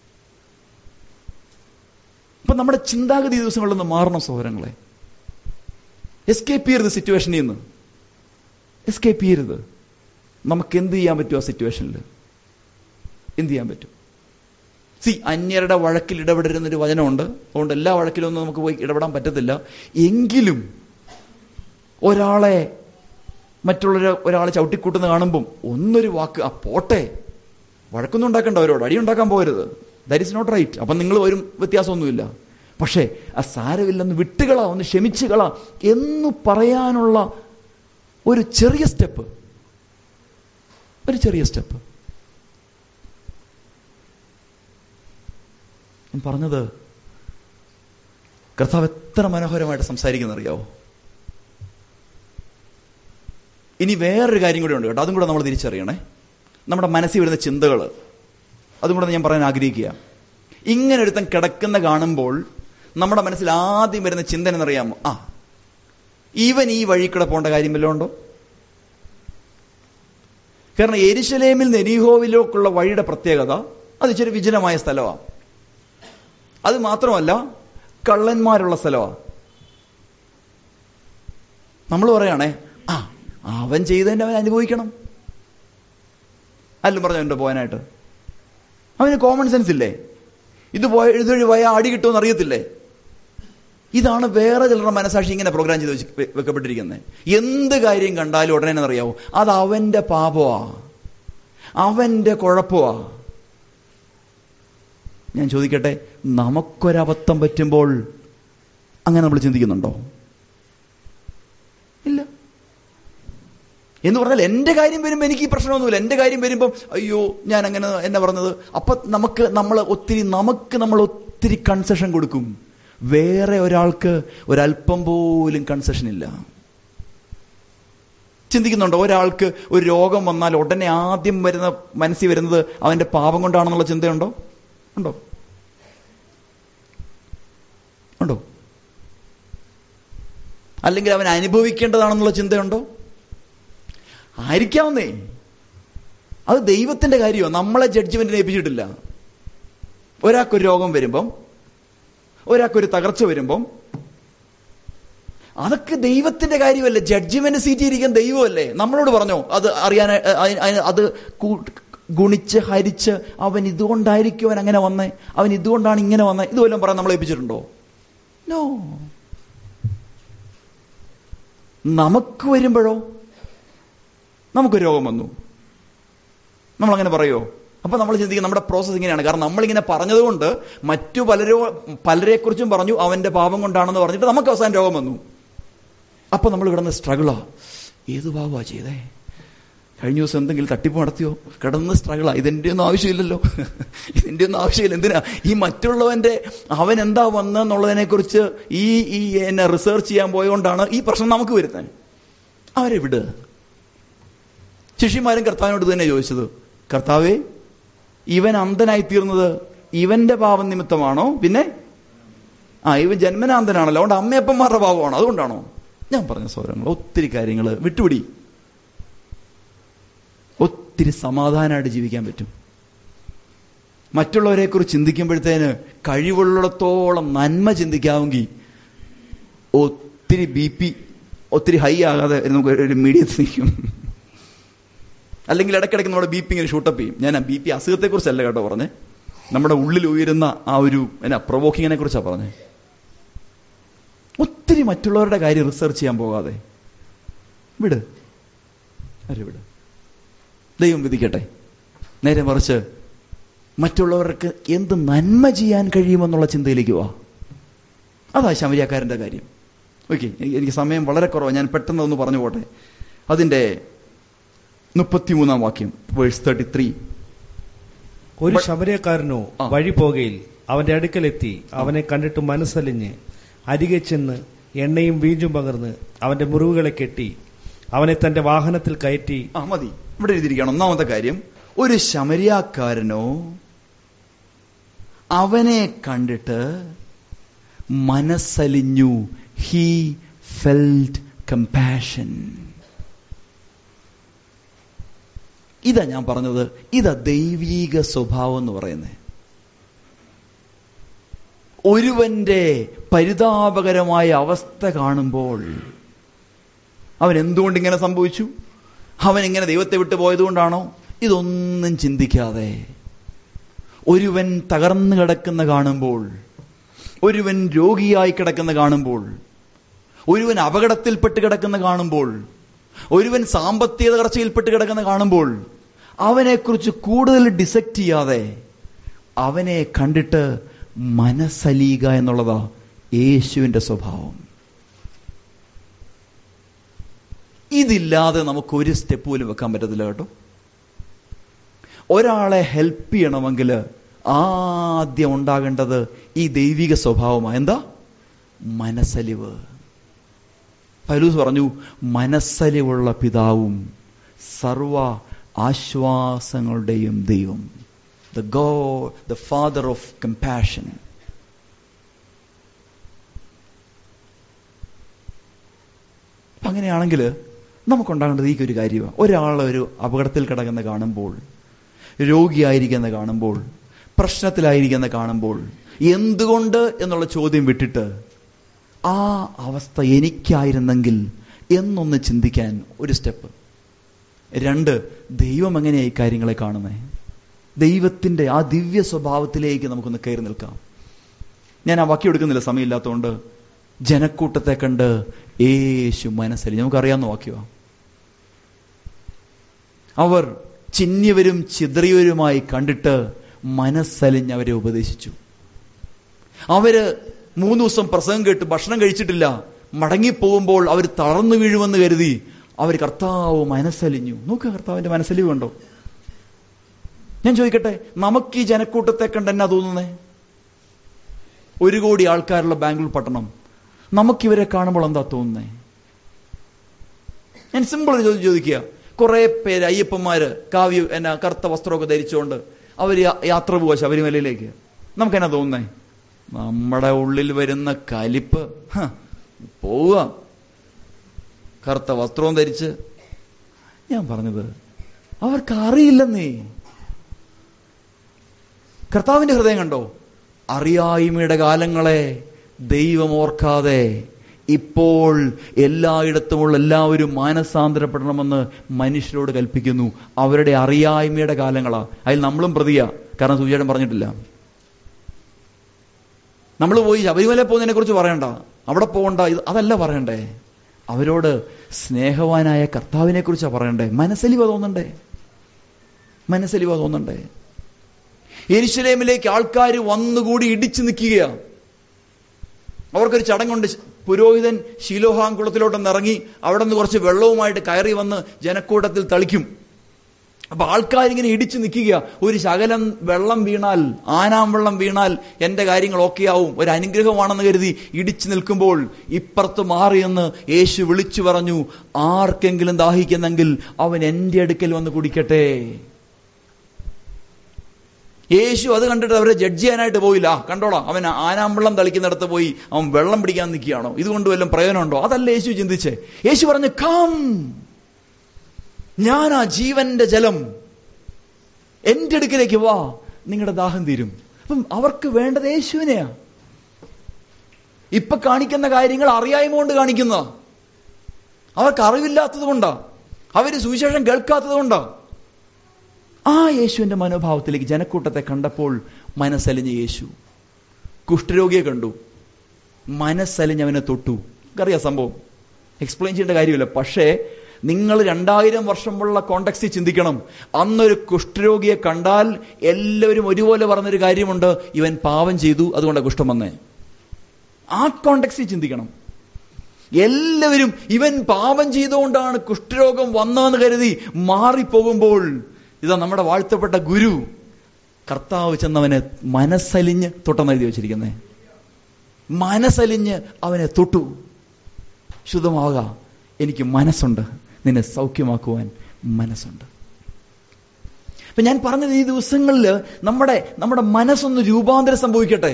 അപ്പൊ നമ്മുടെ ചിന്താഗതി ഈ ദിവസങ്ങളിലൊന്ന് മാറണം സഹോദരങ്ങളെ എസ്കേപ്പ് ചെയ്യരുത് സിറ്റുവേഷനിൽ നിന്ന് എസ്കേപ്പ് ചെയ്യരുത് നമുക്ക് എന്ത് ചെയ്യാൻ പറ്റും ആ സിറ്റുവേഷനിൽ എന്ത് ചെയ്യാൻ പറ്റും സി അന്യരുടെ വഴക്കിൽ ഇടപെടരുന്നൊരു വചനമുണ്ട് അതുകൊണ്ട് എല്ലാ വഴക്കിലൊന്നും നമുക്ക് പോയി ഇടപെടാൻ പറ്റത്തില്ല എങ്കിലും ഒരാളെ മറ്റുള്ളൊരു ഒരാളെ ചവിട്ടിക്കൂട്ടുന്ന കാണുമ്പം ഒന്നൊരു വാക്ക് ആ പോട്ടെ വഴക്കൊന്നും ഉണ്ടാക്കണ്ട അവരോട് അടി ഉണ്ടാക്കാൻ പോകരുത് ദാറ്റ് ഇസ് നോട്ട് റൈറ്റ് അപ്പം നിങ്ങൾ വരും വ്യത്യാസമൊന്നുമില്ല പക്ഷേ ആ സാരമില്ലെന്ന് വിട്ടുകള ഒന്ന് ക്ഷമിച്ചുകള എന്ന് പറയാനുള്ള ഒരു ചെറിയ സ്റ്റെപ്പ് ഒരു ചെറിയ സ്റ്റെപ്പ് ഞാൻ പറഞ്ഞത് കർത്താവ് എത്ര മനോഹരമായിട്ട് സംസാരിക്കുന്ന അറിയാവോ ഇനി വേറൊരു കാര്യം കൂടെ ഉണ്ട് കേട്ടോ അതും കൂടെ നമ്മൾ തിരിച്ചറിയണേ നമ്മുടെ മനസ്സിൽ വരുന്ന ചിന്തകൾ അതും കൂടെ ഞാൻ പറയാൻ ആഗ്രഹിക്കുക ഇങ്ങനെ ഒരുത്തൻ കിടക്കുന്ന കാണുമ്പോൾ നമ്മുടെ മനസ്സിൽ ആദ്യം വരുന്ന ചിന്തന എന്നറിയാമോ ആ ഇവൻ ഈ വഴി കൂടെ പോകേണ്ട കാര്യം വല്ലതും ഉണ്ടോ കാരണം എരിശലേമിൽ നിന്ന് എരീഹോവിലേക്കുള്ള വഴിയുടെ പ്രത്യേകത അത് ഇച്ചിരി വിജനമായ സ്ഥലമാണ് അത് മാത്രമല്ല കള്ളന്മാരുള്ള സ്ഥലമാണ് നമ്മൾ പറയണേ ആ അവൻ ചെയ്തതിന്റെ അവൻ അനുഭവിക്കണം അല്ലും പറഞ്ഞു എന്റെ പോകാനായിട്ട് അവന് കോമൺ സെൻസ് ഇല്ലേ ഇത് പോയ ഇതുവഴി പോയ അടി കിട്ടുമെന്ന് അറിയത്തില്ലേ ഇതാണ് വേറെ ചിലരുടെ മനസാക്ഷി ഇങ്ങനെ പ്രോഗ്രാം ചെയ്ത് വെച്ച് വെക്കപ്പെട്ടിരിക്കുന്നത് എന്ത് കാര്യം കണ്ടാലും ഉടനെ അറിയാവോ അത് അവന്റെ പാപമാ അവന്റെ കുഴപ്പമാ ഞാൻ ചോദിക്കട്ടെ നമുക്കൊരബദ്ധം പറ്റുമ്പോൾ അങ്ങനെ നമ്മൾ ചിന്തിക്കുന്നുണ്ടോ ഇല്ല എന്ന് പറഞ്ഞാൽ എന്റെ കാര്യം വരുമ്പോൾ എനിക്ക് ഈ പ്രശ്നമൊന്നുമില്ല എന്റെ കാര്യം വരുമ്പം അയ്യോ ഞാൻ അങ്ങനെ എന്നെ പറഞ്ഞത് അപ്പൊ നമുക്ക് നമ്മൾ ഒത്തിരി നമുക്ക് നമ്മൾ ഒത്തിരി കൺസെഷൻ കൊടുക്കും വേറെ ഒരാൾക്ക് ഒരല്പം പോലും കൺസെഷൻ ഇല്ല ചിന്തിക്കുന്നുണ്ടോ ഒരാൾക്ക് ഒരു രോഗം വന്നാൽ ഉടനെ ആദ്യം വരുന്ന മനസ്സിൽ വരുന്നത് അവന്റെ പാപം കൊണ്ടാണെന്നുള്ള ചിന്തയുണ്ടോ ഉണ്ടോ ഉണ്ടോ അല്ലെങ്കിൽ അവൻ അനുഭവിക്കേണ്ടതാണെന്നുള്ള ചിന്തയുണ്ടോ ആയിരിക്കാവുന്നേ അത് ദൈവത്തിന്റെ കാര്യമാണ് നമ്മളെ ജഡ്ജ്മെന്റിനെ ഏൽപ്പിച്ചിട്ടില്ല ഒരാൾക്കൊരു രോഗം വരുമ്പം ഒരാൾക്കൊരു തകർച്ച വരുമ്പം അതൊക്കെ ദൈവത്തിന്റെ കാര്യമല്ലേ ജഡ്ജ്മെന്റ് സീറ്റ് ഇരിക്കാൻ ദൈവമല്ലേ നമ്മളോട് പറഞ്ഞോ അത് അറിയാൻ അത് കൂ- ഗുണിച്ച് ഹരിച്ച് അവൻ ഇതുകൊണ്ടായിരിക്കും അവൻ അങ്ങനെ വന്നേ അവൻ ഇതുകൊണ്ടാണ് ഇങ്ങനെ വന്നേ ഇതുവല്ലതും പറയാൻ നമ്മളെ ഏൽപ്പിച്ചിട്ടുണ്ടോ നോ നമുക്ക് വരുമ്പോഴോ നമുക്ക് രോഗം വന്നു നമ്മൾ അങ്ങനെ പറയോ അപ്പൊ നമ്മൾ ചിന്തിക്കും നമ്മുടെ പ്രോസസ് ഇങ്ങനെയാണ് കാരണം നമ്മളിങ്ങനെ പറഞ്ഞതുകൊണ്ട് മറ്റു പലരോ പലരെക്കുറിച്ചും പറഞ്ഞു അവന്റെ പാപം കൊണ്ടാണെന്ന് പറഞ്ഞിട്ട് നമുക്ക് അവസാനം രോഗം വന്നു അപ്പൊ നമ്മൾ കിടന്ന് സ്ട്രഗിളാ ഏത് ഭാവമാ ചെയ്തേ കഴിഞ്ഞ ദിവസം എന്തെങ്കിലും തട്ടിപ്പ് നടത്തിയോ കിടന്ന് സ്ട്രഗിളാ ഇതിന്റെ ഒന്നും ആവശ്യമില്ലല്ലോ ഇതിന്റെ ഒന്നും ആവശ്യമില്ല എന്തിനാ ഈ മറ്റുള്ളവന്റെ അവൻ എന്താ വന്നെന്നുള്ളതിനെ കുറിച്ച് ഈ ഈ എന്നെ റിസർച്ച് ചെയ്യാൻ പോയതുകൊണ്ടാണ് ഈ പ്രശ്നം നമുക്ക് വരുന്നത് അവരെ വിട് ശിഷ്യന്മാരും കർത്താവിനോട് ഇത് തന്നെ ചോദിച്ചത് കർത്താവേ ഇവൻ അന്ധനായി തീർന്നത് ഇവന്റെ പാപം നിമിത്തമാണോ പിന്നെ ആ ഇവൻ ജന്മനാന്തനാണല്ലോ അതുകൊണ്ട് അമ്മയപ്പന്മാരുടെ പാപമാണോ അതുകൊണ്ടാണോ ഞാൻ പറഞ്ഞ സൗരങ്ങൾ ഒത്തിരി കാര്യങ്ങൾ വിട്ടുപിടി ഒത്തിരി സമാധാനമായിട്ട് ജീവിക്കാൻ പറ്റും മറ്റുള്ളവരെ കുറിച്ച് ചിന്തിക്കുമ്പോഴത്തേന് കഴിവുള്ളിടത്തോളം നന്മ ചിന്തിക്കാമെങ്കിൽ ഒത്തിരി ബി പി ഒത്തിരി ഹൈ ആകാതെ നമുക്ക് ഒരു മീഡിയത്തിൽ നിൽക്കും അല്ലെങ്കിൽ ഇടയ്ക്കിടയ്ക്ക് നമ്മുടെ ബി പി ഇങ്ങനെ ഷൂട്ടപ്പ് ചെയ്യും ഞാൻ ബി പി അസുഖത്തെ കുറിച്ചല്ല കേട്ടോ പറഞ്ഞേ നമ്മുടെ ഉള്ളിൽ ഉയരുന്ന ആ ഒരു എന്നാ പ്രൊവോക്കിങ്ങിനെ കുറിച്ചാണ് പറഞ്ഞേ ഒത്തിരി മറ്റുള്ളവരുടെ കാര്യം റിസർച്ച് ചെയ്യാൻ പോകാതെ വിട് അവരെ വിട് ദൈവം വിധിക്കട്ടെ നേരെ മറിച്ച് മറ്റുള്ളവർക്ക് എന്ത് നന്മ ചെയ്യാൻ കഴിയുമെന്നുള്ള ചിന്തയിലേക്ക് വാ അതാ ശമരിയാക്കാരന്റെ കാര്യം ഓക്കെ എനിക്ക് സമയം വളരെ കുറവാണ് ഞാൻ പെട്ടെന്ന് ഒന്ന് പറഞ്ഞു പോട്ടെ അതിന്റെ മുപ്പത്തിമൂന്നാം വാക്യം വേഴ്സ് തേർട്ടി ത്രീ ഒരു ബ- ശമരക്കാരനോ ആ. വഴി പോകയിൽ അവന്റെ അടുക്കലെത്തി അവനെ കണ്ടിട്ട് മനസ്സലിഞ്ഞ് അരികെ ചെന്ന് എണ്ണയും വീഞ്ഞും പകർന്ന് അവന്റെ മുറിവുകളെ കെട്ടി അവനെ തന്റെ വാഹനത്തിൽ കയറ്റി ആ മതി ഇവിടെ എഴുതിയിരിക്കണം ഒന്നാമത്തെ കാര്യം ഒരു ശമരിയാക്കാരനോ അവനെ കണ്ടിട്ട് മനസ്സലിഞ്ഞു ഹീ ഫെൽറ്റ് കമ്പാഷൻ ഇതാ ഞാൻ പറഞ്ഞത് ഇതാ ദൈവീക സ്വഭാവം എന്ന് പറയുന്നത് ഒരുവന്റെ പരിതാപകരമായ അവസ്ഥ കാണുമ്പോൾ അവൻ എന്തുകൊണ്ട് ഇങ്ങനെ സംഭവിച്ചു അവൻ ഇങ്ങനെ ദൈവത്തെ വിട്ടു പോയതുകൊണ്ടാണോ ഇതൊന്നും ചിന്തിക്കാതെ ഒരുവൻ തകർന്നു കിടക്കുന്ന കാണുമ്പോൾ ഒരുവൻ രോഗിയായി കിടക്കുന്ന കാണുമ്പോൾ ഒരുവൻ അപകടത്തിൽപ്പെട്ട് കിടക്കുന്ന കാണുമ്പോൾ ഒരുവൻ സാമ്പത്തിക തകർച്ചയിൽപ്പെട്ട് കിടക്കുന്ന കാണുമ്പോൾ അവനെക്കുറിച്ച് കൂടുതൽ ഡിസക്ട് ചെയ്യാതെ അവനെ കണ്ടിട്ട് മനസ്സലിയുക എന്നുള്ളതാ യേശുവിന്റെ സ്വഭാവം ഇതില്ലാതെ നമുക്ക് ഒരു സ്റ്റെപ്പ് പോലും വെക്കാൻ പറ്റത്തില്ല കേട്ടോ ഒരാളെ ഹെൽപ്പ് ചെയ്യണമെങ്കിൽ ആദ്യം ഉണ്ടാകേണ്ടത് ഈ ദൈവിക സ്വഭാവമാണ് എന്താ മനസ്സലിവ് പൗലൂസ് പറഞ്ഞു മനസ്സലിവുള്ള പിതാവും സർവ ആശ്വാസങ്ങളുടെയും ദൈവം the God the father of compassion അപ്പൊ അങ്ങനെയാണെങ്കിൽ നമുക്കുണ്ടാകേണ്ടത് ഈ ഒരു കാര്യമാണ് ഒരാൾ ഒരു അപകടത്തിൽ കിടക്കുന്ന കാണുമ്പോൾ രോഗിയായിരിക്കുന്ന കാണുമ്പോൾ പ്രശ്നത്തിലായിരിക്കുന്ന കാണുമ്പോൾ എന്തുകൊണ്ട് എന്നുള്ള ചോദ്യം വിട്ടിട്ട് ആ അവസ്ഥ എനിക്കായിരുന്നെങ്കിൽ എന്നൊന്ന് ചിന്തിക്കാൻ ഒരു സ്റ്റെപ്പ് രണ്ട് ദൈവം എങ്ങനെയാ ഈ കാര്യങ്ങളെ കാണുന്നത് ദൈവത്തിന്റെ ആ ദിവ്യ സ്വഭാവത്തിലേക്ക് നമുക്കൊന്ന് കയറി നിൽക്കാം ഞാൻ ആ വാക്യം എടുക്കുന്നില്ല സമയമില്ലാത്തതുകൊണ്ട് ജനക്കൂട്ടത്തെ കണ്ട് യേശു മനസ്സലി നമുക്കറിയാവുന്ന വാക്യമാണ് അവർ ചിന്നിയവരും ചിതറിയവരുമായി കണ്ടിട്ട് മനസ്സലിഞ്ഞ് അവരെ ഉപദേശിച്ചു അവര് മൂന്ന് ദിവസം പ്രസംഗം കേട്ട് ഭക്ഷണം കഴിച്ചിട്ടില്ല മടങ്ങിപ്പോകുമ്പോൾ അവർ തളർന്നു വീഴുമെന്ന് കരുതി അവർ കർത്താവ് മനസ്സലിഞ്ഞു നോക്കുക കർത്താവിന്റെ മനസ്സലിവ് കണ്ടോ ഞാൻ ചോദിക്കട്ടെ നമുക്ക് ഈ ജനക്കൂട്ടത്തെ കണ്ട് എന്നാ തോന്നുന്നേ ഒരു കോടി ആൾക്കാരുള്ള ബാംഗ്ലൂർ പട്ടണം നമുക്കിവരെ കാണുമ്പോൾ എന്താ തോന്നുന്നേ ഞാൻ സിമ്പിൾ ഒരു ചോദ്യം ചോദിക്കുക കുറെ പേര് അയ്യപ്പന്മാര് കാവ്യ എന്നാ കറുത്ത വസ്ത്രമൊക്കെ ധരിച്ചുകൊണ്ട് അവർ യാത്ര പോവാ ശബരിമലയിലേക്ക് നമുക്ക് എന്നാ തോന്നുന്നേ നമ്മുടെ ഉള്ളിൽ വരുന്ന കലിപ്പ് ഹ, പോവുക കറുത്ത വസ്ത്രവും ധരിച്ച് ഞാൻ പറഞ്ഞത് അവർക്ക് അറിയില്ലെന്നേ കർത്താവിന്റെ ഹൃദയം കണ്ടോ അറിയായ്മയുടെ കാലങ്ങളെ ദൈവം ഓർക്കാതെ ഇപ്പോൾ എല്ലായിടത്തുമുള്ള എല്ലാവരും മാനസാന്തരപ്പെടണമെന്ന് മനുഷ്യരോട് കൽപ്പിക്കുന്നു അവരുടെ അറിയായ്മയുടെ കാലങ്ങളാ അതിൽ നമ്മളും പ്രതിയാ കാരണം സൂചേട്ടൻ പറഞ്ഞിട്ടില്ല നമ്മൾ പോയി ശബരിമല പോകുന്നതിനെ കുറിച്ച് പറയണ്ട അവിടെ പോകണ്ട ഇത് അതല്ല പറയണ്ടേ അവരോട് സ്നേഹവാനായ കർത്താവിനെ കുറിച്ചാണ് പറയണ്ടേ മനസ്സലിവ തോന്നണ്ടേ മനസ്സലിവ തോന്നണ്ടേ എരിശിലേമിലേക്ക് ആൾക്കാർ വന്നുകൂടി ഇടിച്ചു നിൽക്കുകയാ അവർക്കൊരു ചടങ്ങുണ്ട് പുരോഹിതൻ ശീലോഹാങ്കുളത്തിലോട്ടൊന്ന് ഇറങ്ങി അവിടെ നിന്ന് കുറച്ച് വെള്ളവുമായിട്ട് കയറി വന്ന് ജനക്കൂട്ടത്തിൽ തളിക്കും അപ്പൊ ആൾക്കാരിങ്ങനെ ഇടിച്ചു നിൽക്കുക ഒരു ശകലം വെള്ളം വീണാൽ ആനാം വെള്ളം വീണാൽ എന്റെ കാര്യങ്ങൾ ഓക്കെ ആവും ഒരു അനുഗ്രഹമാണെന്ന് കരുതി ഇടിച്ചു നിൽക്കുമ്പോൾ ഇപ്പുറത്ത് മാറിയെന്ന് യേശു വിളിച്ചു പറഞ്ഞു ആർക്കെങ്കിലും ദാഹിക്കുന്നെങ്കിൽ അവൻ എന്റെ അടുക്കൽ വന്ന് കുടിക്കട്ടെ യേശു അത് കണ്ടിട്ട് അവരെ ജഡ്ജ് ചെയ്യാനായിട്ട് പോയില്ല ആ കണ്ടോളാം അവൻ ആനാമ്പള്ളം തളിക്കുന്നിടത്ത് പോയി അവൻ വെള്ളം പിടിക്കാൻ നിൽക്കുകയാണോ ഇതുകൊണ്ട് വല്ലതും പ്രയോജനമുണ്ടോ അതല്ല യേശു ചിന്തിച്ചേ യേശു പറഞ്ഞു കം ഞാൻ ആ ജീവന്റെ ജലം എന്റെ അടുക്കിലേക്ക് വാ നിങ്ങളുടെ ദാഹം തീരും അപ്പം അവർക്ക് വേണ്ടത് യേശുവിനെയാ ഇപ്പൊ കാണിക്കുന്ന കാര്യങ്ങൾ അറിയായ്മ കൊണ്ട് കാണിക്കുന്ന അവർക്ക് അറിവില്ലാത്തത് കൊണ്ടാ അവര് സുവിശേഷം കേൾക്കാത്തത് കൊണ്ടാ ആ യേശുവിന്റെ മനോഭാവത്തിലേക്ക് ജനക്കൂട്ടത്തെ കണ്ടപ്പോൾ മനസ്സലിഞ്ഞ് യേശു കുഷ്ഠരോഗിയെ കണ്ടു മനസ്സലിഞ്ഞ് അവനെ തൊട്ടു നമുക്കറിയാം സംഭവം എക്സ്പ്ലെയിൻ ചെയ്യേണ്ട കാര്യമില്ല പക്ഷേ നിങ്ങൾ രണ്ടായിരം വർഷമുള്ള കോണ്ടക്സ്റ്റിൽ ചിന്തിക്കണം അന്നൊരു കുഷ്ഠരോഗിയെ കണ്ടാൽ എല്ലാവരും ഒരുപോലെ പറഞ്ഞൊരു കാര്യമുണ്ട് ഇവൻ പാവം ചെയ്തു അതുകൊണ്ട് കുഷ്ഠം വന്നേ ആ കോണ്ടക്സ്റ്റിൽ ചിന്തിക്കണം എല്ലാവരും ഇവൻ പാപം ചെയ്തുകൊണ്ടാണ് കുഷ്ഠരോഗം വന്നതെന്ന് കരുതി മാറിപ്പോകുമ്പോൾ ഇതാ നമ്മുടെ വാഴ്ത്തപ്പെട്ട ഗുരു കർത്താവ് ചെന്നവനെ മനസ്സലിഞ്ഞ് തൊട്ടെന്ന് എഴുതി വെച്ചിരിക്കുന്നേ മനസ്സലിഞ്ഞ് അവനെ തൊട്ടു ശുദ്ധമാക എനിക്ക് മനസ്സുണ്ട് നിന്നെ സൗഖ്യമാക്കുവാൻ മനസ്സുണ്ട് അപ്പൊ ഞാൻ പറഞ്ഞത് ഈ ദിവസങ്ങളിൽ നമ്മുടെ നമ്മുടെ മനസ്സൊന്ന് രൂപാന്തരം സംഭവിക്കട്ടെ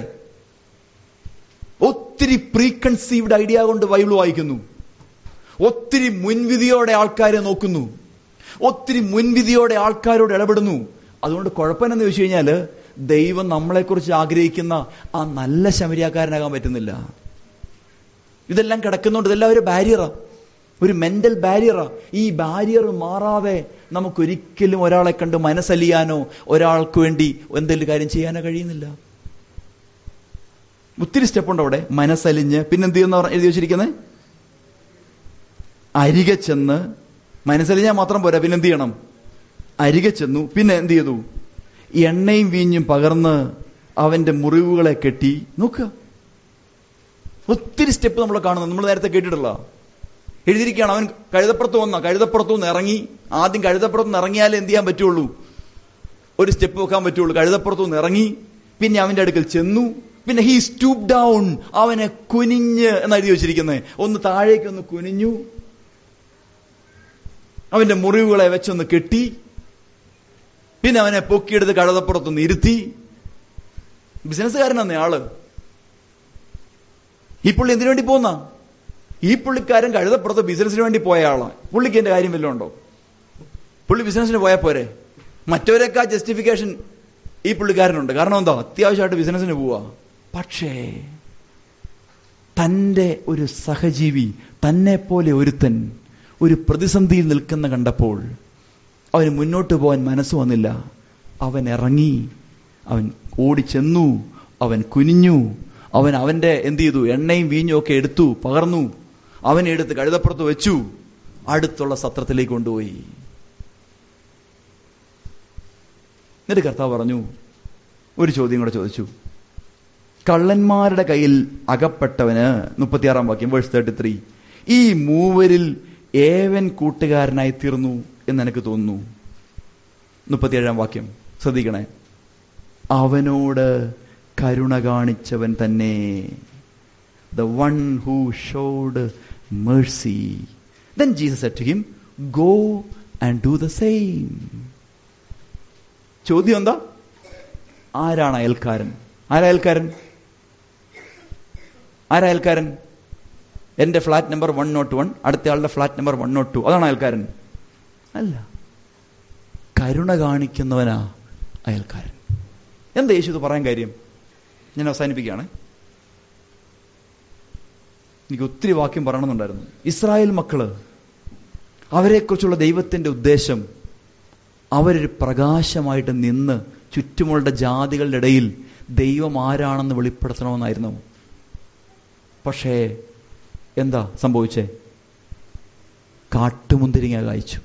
ഒത്തിരി പ്രീകൺസീവ്ഡ് ഐഡിയ കൊണ്ട് ബൈബിൾ വായിക്കുന്നു ഒത്തിരി മുൻവിധിയോടെ ആൾക്കാരെ നോക്കുന്നു ഒത്തിരി മുൻവിധിയോടെ ആൾക്കാരോട് ഇടപെടുന്നു അതുകൊണ്ട് കുഴപ്പമെന്ന് ചോദിച്ചു കഴിഞ്ഞാൽ ദൈവം നമ്മളെക്കുറിച്ച് ആഗ്രഹിക്കുന്ന ആ നല്ല ശമരിയാക്കാരനാകാൻ പറ്റുന്നില്ല ഇതെല്ലാം കിടക്കുന്നുണ്ട് ഇതെല്ലാം ഒരു ബാരിയറാ ഒരു മെന്റൽ ബാരിയറാ ഈ ബാരിയർ മാറാതെ നമുക്കൊരിക്കലും ഒരാളെ കണ്ട് മനസ്സലിയാനോ ഒരാൾക്ക് വേണ്ടി എന്തെങ്കിലും കാര്യം ചെയ്യാനോ കഴിയുന്നില്ല ഒത്തിരി സ്റ്റെപ്പുണ്ട് അവിടെ മനസ്സലിഞ്ഞ് പിന്നെന്ത് ചെയ്യുന്ന എഴുതി വെച്ചിരിക്കുന്നത് അരികെ ചെന്ന് മനസ്സലിഞ്ഞാൽ മാത്രം പോരാ പിന്നെ എന്ത് ചെയ്യണം അരികെ ചെന്നു പിന്നെ എന്ത് ചെയ്തു എണ്ണയും വീഞ്ഞും പകർന്ന് അവന്റെ മുറിവുകളെ കെട്ടി നോക്കുക ഒത്തിരി സ്റ്റെപ്പ് നമ്മൾ കാണുന്നു നമ്മൾ നേരത്തെ കേട്ടിട്ടുള്ള എഴുതിയിരിക്കുകയാണ് അവൻ കഴുതപ്പുറത്ത് വന്ന കഴുതപ്പുറത്തു നിന്ന് ഇറങ്ങി ആദ്യം കഴുതപ്പുറത്ത് നിന്ന് ഇറങ്ങിയാലേ എന്ത് ചെയ്യാൻ പറ്റുള്ളൂ ഒരു സ്റ്റെപ്പ് വെക്കാൻ പറ്റുള്ളൂ കഴുതപ്പുറത്തു നിന്ന് ഇറങ്ങി പിന്നെ അവന്റെ അടുക്കൽ ചെന്നു പിന്നെ ഹീ സ്റ്റൂപ്പ് ഡൗൺ അവനെ കുനിഞ്ഞ് എന്ന് എഴുതി വെച്ചിരിക്കുന്നത് ഒന്ന് താഴേക്ക് ഒന്ന് കുനിഞ്ഞു അവന്റെ മുറിവുകളെ വെച്ചൊന്ന് കെട്ടി പിന്നെ അവനെ പൊക്കിയെടുത്ത് കഴുതപ്പുറത്തൊന്ന് ഇരുത്തി ബിസിനസ്സുകാരനാണ് ആള് ഈ പുള്ളി എന്തിനു വേണ്ടി പോന്ന ഈ പുള്ളിക്കാരൻ കഴുതപ്പുറത്ത് ബിസിനസ്സിന് വേണ്ടി പോയ ആളാണ് പുള്ളിക്ക് എന്റെ കാര്യം വല്ലതും ഉണ്ടോ പുള്ളി ബിസിനസ്സിന് പോയാൽ പോരെ മറ്റവരെക്കാ ജസ്റ്റിഫിക്കേഷൻ ഈ പുള്ളിക്കാരനുണ്ട് കാരണം എന്താ അത്യാവശ്യമായിട്ട് ബിസിനസ്സിന് പോവാ പക്ഷേ തന്റെ ഒരു സഹജീവി തന്നെ പോലെ ഒരുത്തൻ ഒരു പ്രതിസന്ധിയിൽ നിൽക്കുന്ന കണ്ടപ്പോൾ അവന് മുന്നോട്ട് പോകാൻ മനസ്സ് വന്നില്ല അവൻ ഇറങ്ങി അവൻ ഓടിച്ചെന്നു അവൻ കുനിഞ്ഞു അവൻ അവന്റെ എന്ത് ചെയ്തു എണ്ണയും വീഞ്ഞും ഒക്കെ എടുത്തു പകർന്നു അവനെ എടുത്ത് കഴുതപ്പുറത്ത് വെച്ചു അടുത്തുള്ള സത്രത്തിലേക്ക് കൊണ്ടുപോയി എന്നിട്ട് കർത്താവ് പറഞ്ഞു ഒരു ചോദ്യം കൂടെ ചോദിച്ചു കള്ളന്മാരുടെ കയ്യിൽ അകപ്പെട്ടവന് മുപ്പത്തിയാറാം വാക്യം വേഴ്സ് തേർട്ടി ത്രീ ഈ മൂവരിൽ ഏവൻ കൂട്ടുകാരനായി തീർന്നു എന്ന് എനിക്ക് തോന്നുന്നു മുപ്പത്തിയേഴാം വാക്യം ശ്രദ്ധിക്കണേ അവനോട് കരുണ കാണിച്ചവൻ തന്നെ the one who showed mercy then Jesus said him go and do the same ചോദ്യം എന്താ ആരാണ് അയൽക്കാരൻ ആരാ അയൽക്കാരൻ ആരാ അയൽക്കാരൻ എന്റെ flat number one nought one അടുത്ത ആളുടെ flat number one nought two അതാണ് അയൽക്കാരൻ അല്ല കരുണ കാണിക്കുന്നവനാ അയൽക്കാരൻ എന്താ യേശു ഇത് പറയാൻ കാര്യം ഞാൻ അവസാനിപ്പിക്കുകയാണ് എനിക്ക് ഒത്തിരി വാക്യം പറയണമെന്നുണ്ടായിരുന്നു ഇസ്രായേൽ മക്കള് അവരെക്കുറിച്ചുള്ള ദൈവത്തിന്റെ ഉദ്ദേശം അവരൊരു പ്രകാശമായിട്ട് നിന്ന് ചുറ്റുമുള്ള ജാതികളുടെ ഇടയിൽ ദൈവം ആരാണെന്ന് വെളിപ്പെടുത്തണമെന്നായിരുന്നു പക്ഷേ എന്താ സംഭവിച്ചേ കാട്ടുമുന്തിരിങ്ങ കായ്ച്ചു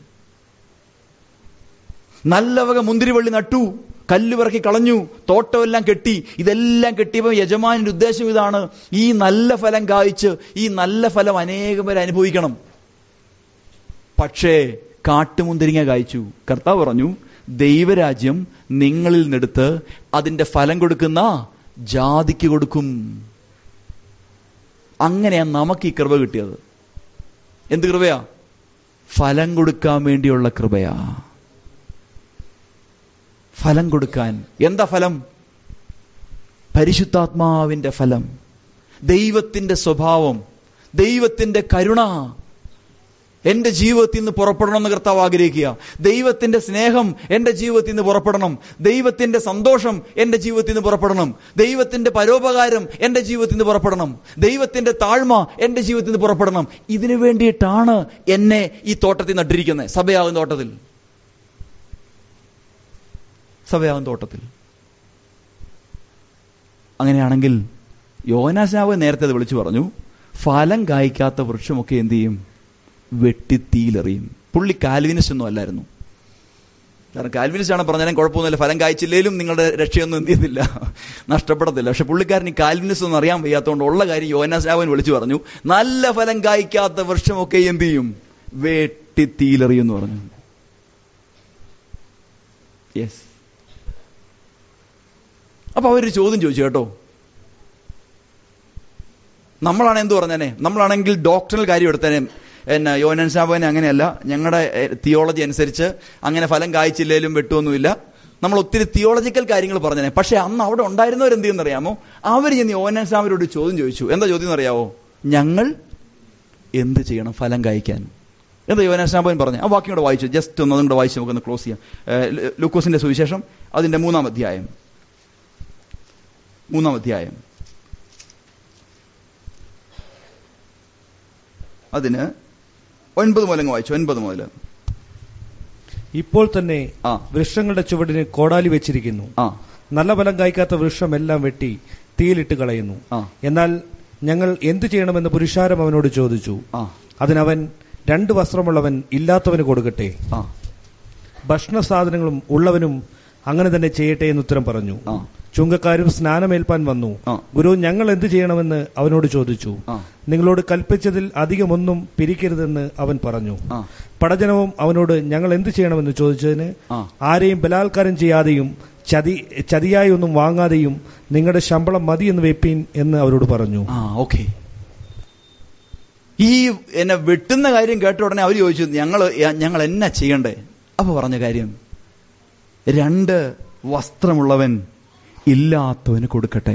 നല്ല വക മുന്തിരിവള്ളി നട്ടു കല്ല് പിറക്കി കളഞ്ഞു തോട്ടമെല്ലാം കെട്ടി ഇതെല്ലാം കെട്ടിയപ്പോൾ യജമാനിന്റെ ഉദ്ദേശം ഇതാണ് ഈ നല്ല ഫലം കായ്ച്ച് ഈ നല്ല ഫലം അനേകം പേര് അനുഭവിക്കണം പക്ഷേ കാട്ടുമുന്തിരിങ്ങ കായ്ച്ചു കർത്താവ് പറഞ്ഞു ദൈവരാജ്യം നിങ്ങളിൽ നിന്നെടുത്ത് അതിന്റെ ഫലം കൊടുക്കുന്ന ജാതിക്ക് കൊടുക്കും അങ്ങനെയാ നമുക്ക് ഈ കൃപ കിട്ടിയത് എന്ത് കൃപയാ ഫലം കൊടുക്കാൻ വേണ്ടിയുള്ള കൃപയാ ഫലം കൊടുക്കാൻ എന്താ ഫലം പരിശുദ്ധാത്മാവിന്റെ ഫലം ദൈവത്തിന്റെ സ്വഭാവം ദൈവത്തിന്റെ കരുണ എന്റെ ജീവിതത്തിൽ നിന്ന് പുറപ്പെടണമെന്ന് കർത്താവ് ആഗ്രഹിക്കുക ദൈവത്തിന്റെ സ്നേഹം എന്റെ ജീവിതത്തിൽ നിന്ന് പുറപ്പെടണം ദൈവത്തിന്റെ സന്തോഷം എന്റെ ജീവിതത്തിൽ നിന്ന് പുറപ്പെടണം ദൈവത്തിന്റെ പരോപകാരം എന്റെ ജീവിതത്തിൽ നിന്ന് പുറപ്പെടണം ദൈവത്തിന്റെ താഴ്മ എന്റെ ജീവിതത്തിൽ നിന്ന് പുറപ്പെടണം ഇതിനു വേണ്ടിയിട്ടാണ് എന്നെ ഈ തോട്ടത്തിൽ നട്ടിരിക്കുന്നത് സഭയാകുന്ന തോട്ടത്തിൽ സഭയാകുന്ന തോട്ടത്തിൽ അങ്ങനെയാണെങ്കിൽ യോനാശാവ് നേരത്തെ അത് വിളിച്ചു പറഞ്ഞു ഫലം കായ്ക്കാത്ത വൃക്ഷമൊക്കെ എന്ത് ചെയ്യും വെട്ടിത്തീയിലെറിയും പുള്ളി കാൽവിനിസ്റ്റ് ഒന്നും അല്ലായിരുന്നു കാരണം കാൽവിനിസ്റ്റ് ആണ് പറഞ്ഞാലും കുഴപ്പമൊന്നുമില്ല ഫലം കായ്ച്ചില്ലേലും നിങ്ങളുടെ രക്ഷയൊന്നും എന്ത് ചെയ്തില്ല നഷ്ടപ്പെടത്തില്ല പക്ഷെ പുള്ളിക്കാരൻ ഈ കാൽവിനിസ്റ്റ് ഒന്നും അറിയാൻ വയ്യാത്തതുകൊണ്ട് ഉള്ള കാര്യം യോനാശാവൻ വിളിച്ചു പറഞ്ഞു നല്ല ഫലം കായ്ക്കാത്ത വൃക്ഷമൊക്കെ എന്ത് ചെയ്യും വെട്ടിത്തീയിലെറിയും എന്ന് പറഞ്ഞു യെസ് അപ്പൊ അവരൊരു ചോദ്യം ചോദിച്ചു കേട്ടോ നമ്മളാണ് എന്ത് പറഞ്ഞേനെ നമ്മളാണെങ്കിൽ ഡോക്ടറൽ കാര്യം എടുത്തേനെ എന്നാ യോനൻ സാബുവിനെ അങ്ങനെയല്ല ഞങ്ങളുടെ തിയോളജി അനുസരിച്ച് അങ്ങനെ ഫലം കായ്ച്ചില്ലേലും വെട്ടുമൊന്നുമില്ല നമ്മൾ ഒത്തിരി തിയോളജിക്കൽ കാര്യങ്ങൾ പറഞ്ഞേ പക്ഷെ അന്ന് അവിടെ ഉണ്ടായിരുന്നവർ എന്ത് ചെയ്യുന്നറിയാമോ അവർ ചെന്ന് യോനൻ സാബിനോട് ചോദ്യം ചോദിച്ചു എന്താ ചോദ്യം എന്നറിയാവോ ഞങ്ങൾ എന്ത് ചെയ്യണം ഫലം കായ്ക്കാൻ എന്താ യോനാൻ സാബുവൻ പറഞ്ഞു ആ വാക്യം കൂടെ വായിച്ചു ജസ്റ്റ് ഒന്ന് അതും കൂടെ വായിച്ച് നമുക്കൊന്ന് ക്ലോസ് ചെയ്യാം ലൂക്കോസിന്റെ സുവിശേഷം അതിന്റെ മൂന്നാം അധ്യായം മൂന്നാം അധ്യായം അതിന് ഒൻപത് മുതൽ വായിച്ചു ഒൻപത് മുതൽ ഇപ്പോൾ തന്നെ ആ വൃക്ഷങ്ങളുടെ ചുവടിന് കോടാലി വെച്ചിരിക്കുന്നു ആ നല്ല ഫലം കായ്ക്കാത്ത വൃക്ഷമെല്ലാം വെട്ടി തീയിലിട്ട് കളയുന്നു ആ എന്നാൽ ഞങ്ങൾ എന്തു ചെയ്യണമെന്ന് പുരുഷാരം അവനോട് ചോദിച്ചു ആ അതിനവൻ രണ്ട് വസ്ത്രമുള്ളവൻ ഇല്ലാത്തവന് കൊടുക്കട്ടെ ആ ഭക്ഷണ സാധനങ്ങളും ഉള്ളവനും അങ്ങനെ തന്നെ ചെയ്യട്ടെ എന്ന് ഉത്തരം പറഞ്ഞു ആ ചുങ്കക്കാരും സ്നാനമേൽപ്പാൻ വന്നു ആ. ഗുരു ഞങ്ങൾ എന്ത് ചെയ്യണമെന്ന് അവനോട് ചോദിച്ചു ആ നിങ്ങളോട് കൽപ്പിച്ചതിൽ അധികമൊന്നും പിരിക്കരുതെന്ന് അവൻ പറഞ്ഞു ആ പടജനവും അവനോട് ഞങ്ങൾ എന്ത് ചെയ്യണമെന്ന് ചോദിച്ചതിന് ആ ആരെയും ബലാത്കാരം ചെയ്യാതെയും ചതി ചതിയായി ഒന്നും വാങ്ങാതെയും നിങ്ങളുടെ ശമ്പളം മതി എന്ന് വെപ്പീൻ എന്ന് അവരോട് പറഞ്ഞു ആ ഓക്കെ ഈ എന്നെ വെട്ടുന്ന കാര്യം കേട്ട ഉടനെ അവർ ചോദിച്ചു ഞങ്ങൾ ഞങ്ങൾ എന്നാ ചെയ്യണ്ടേ അപ്പൊ പറഞ്ഞ കാര്യം രണ്ട് വസ്ത്രമുള്ളവൻ ഇല്ലാത്തവന് കൊടുക്കട്ടെ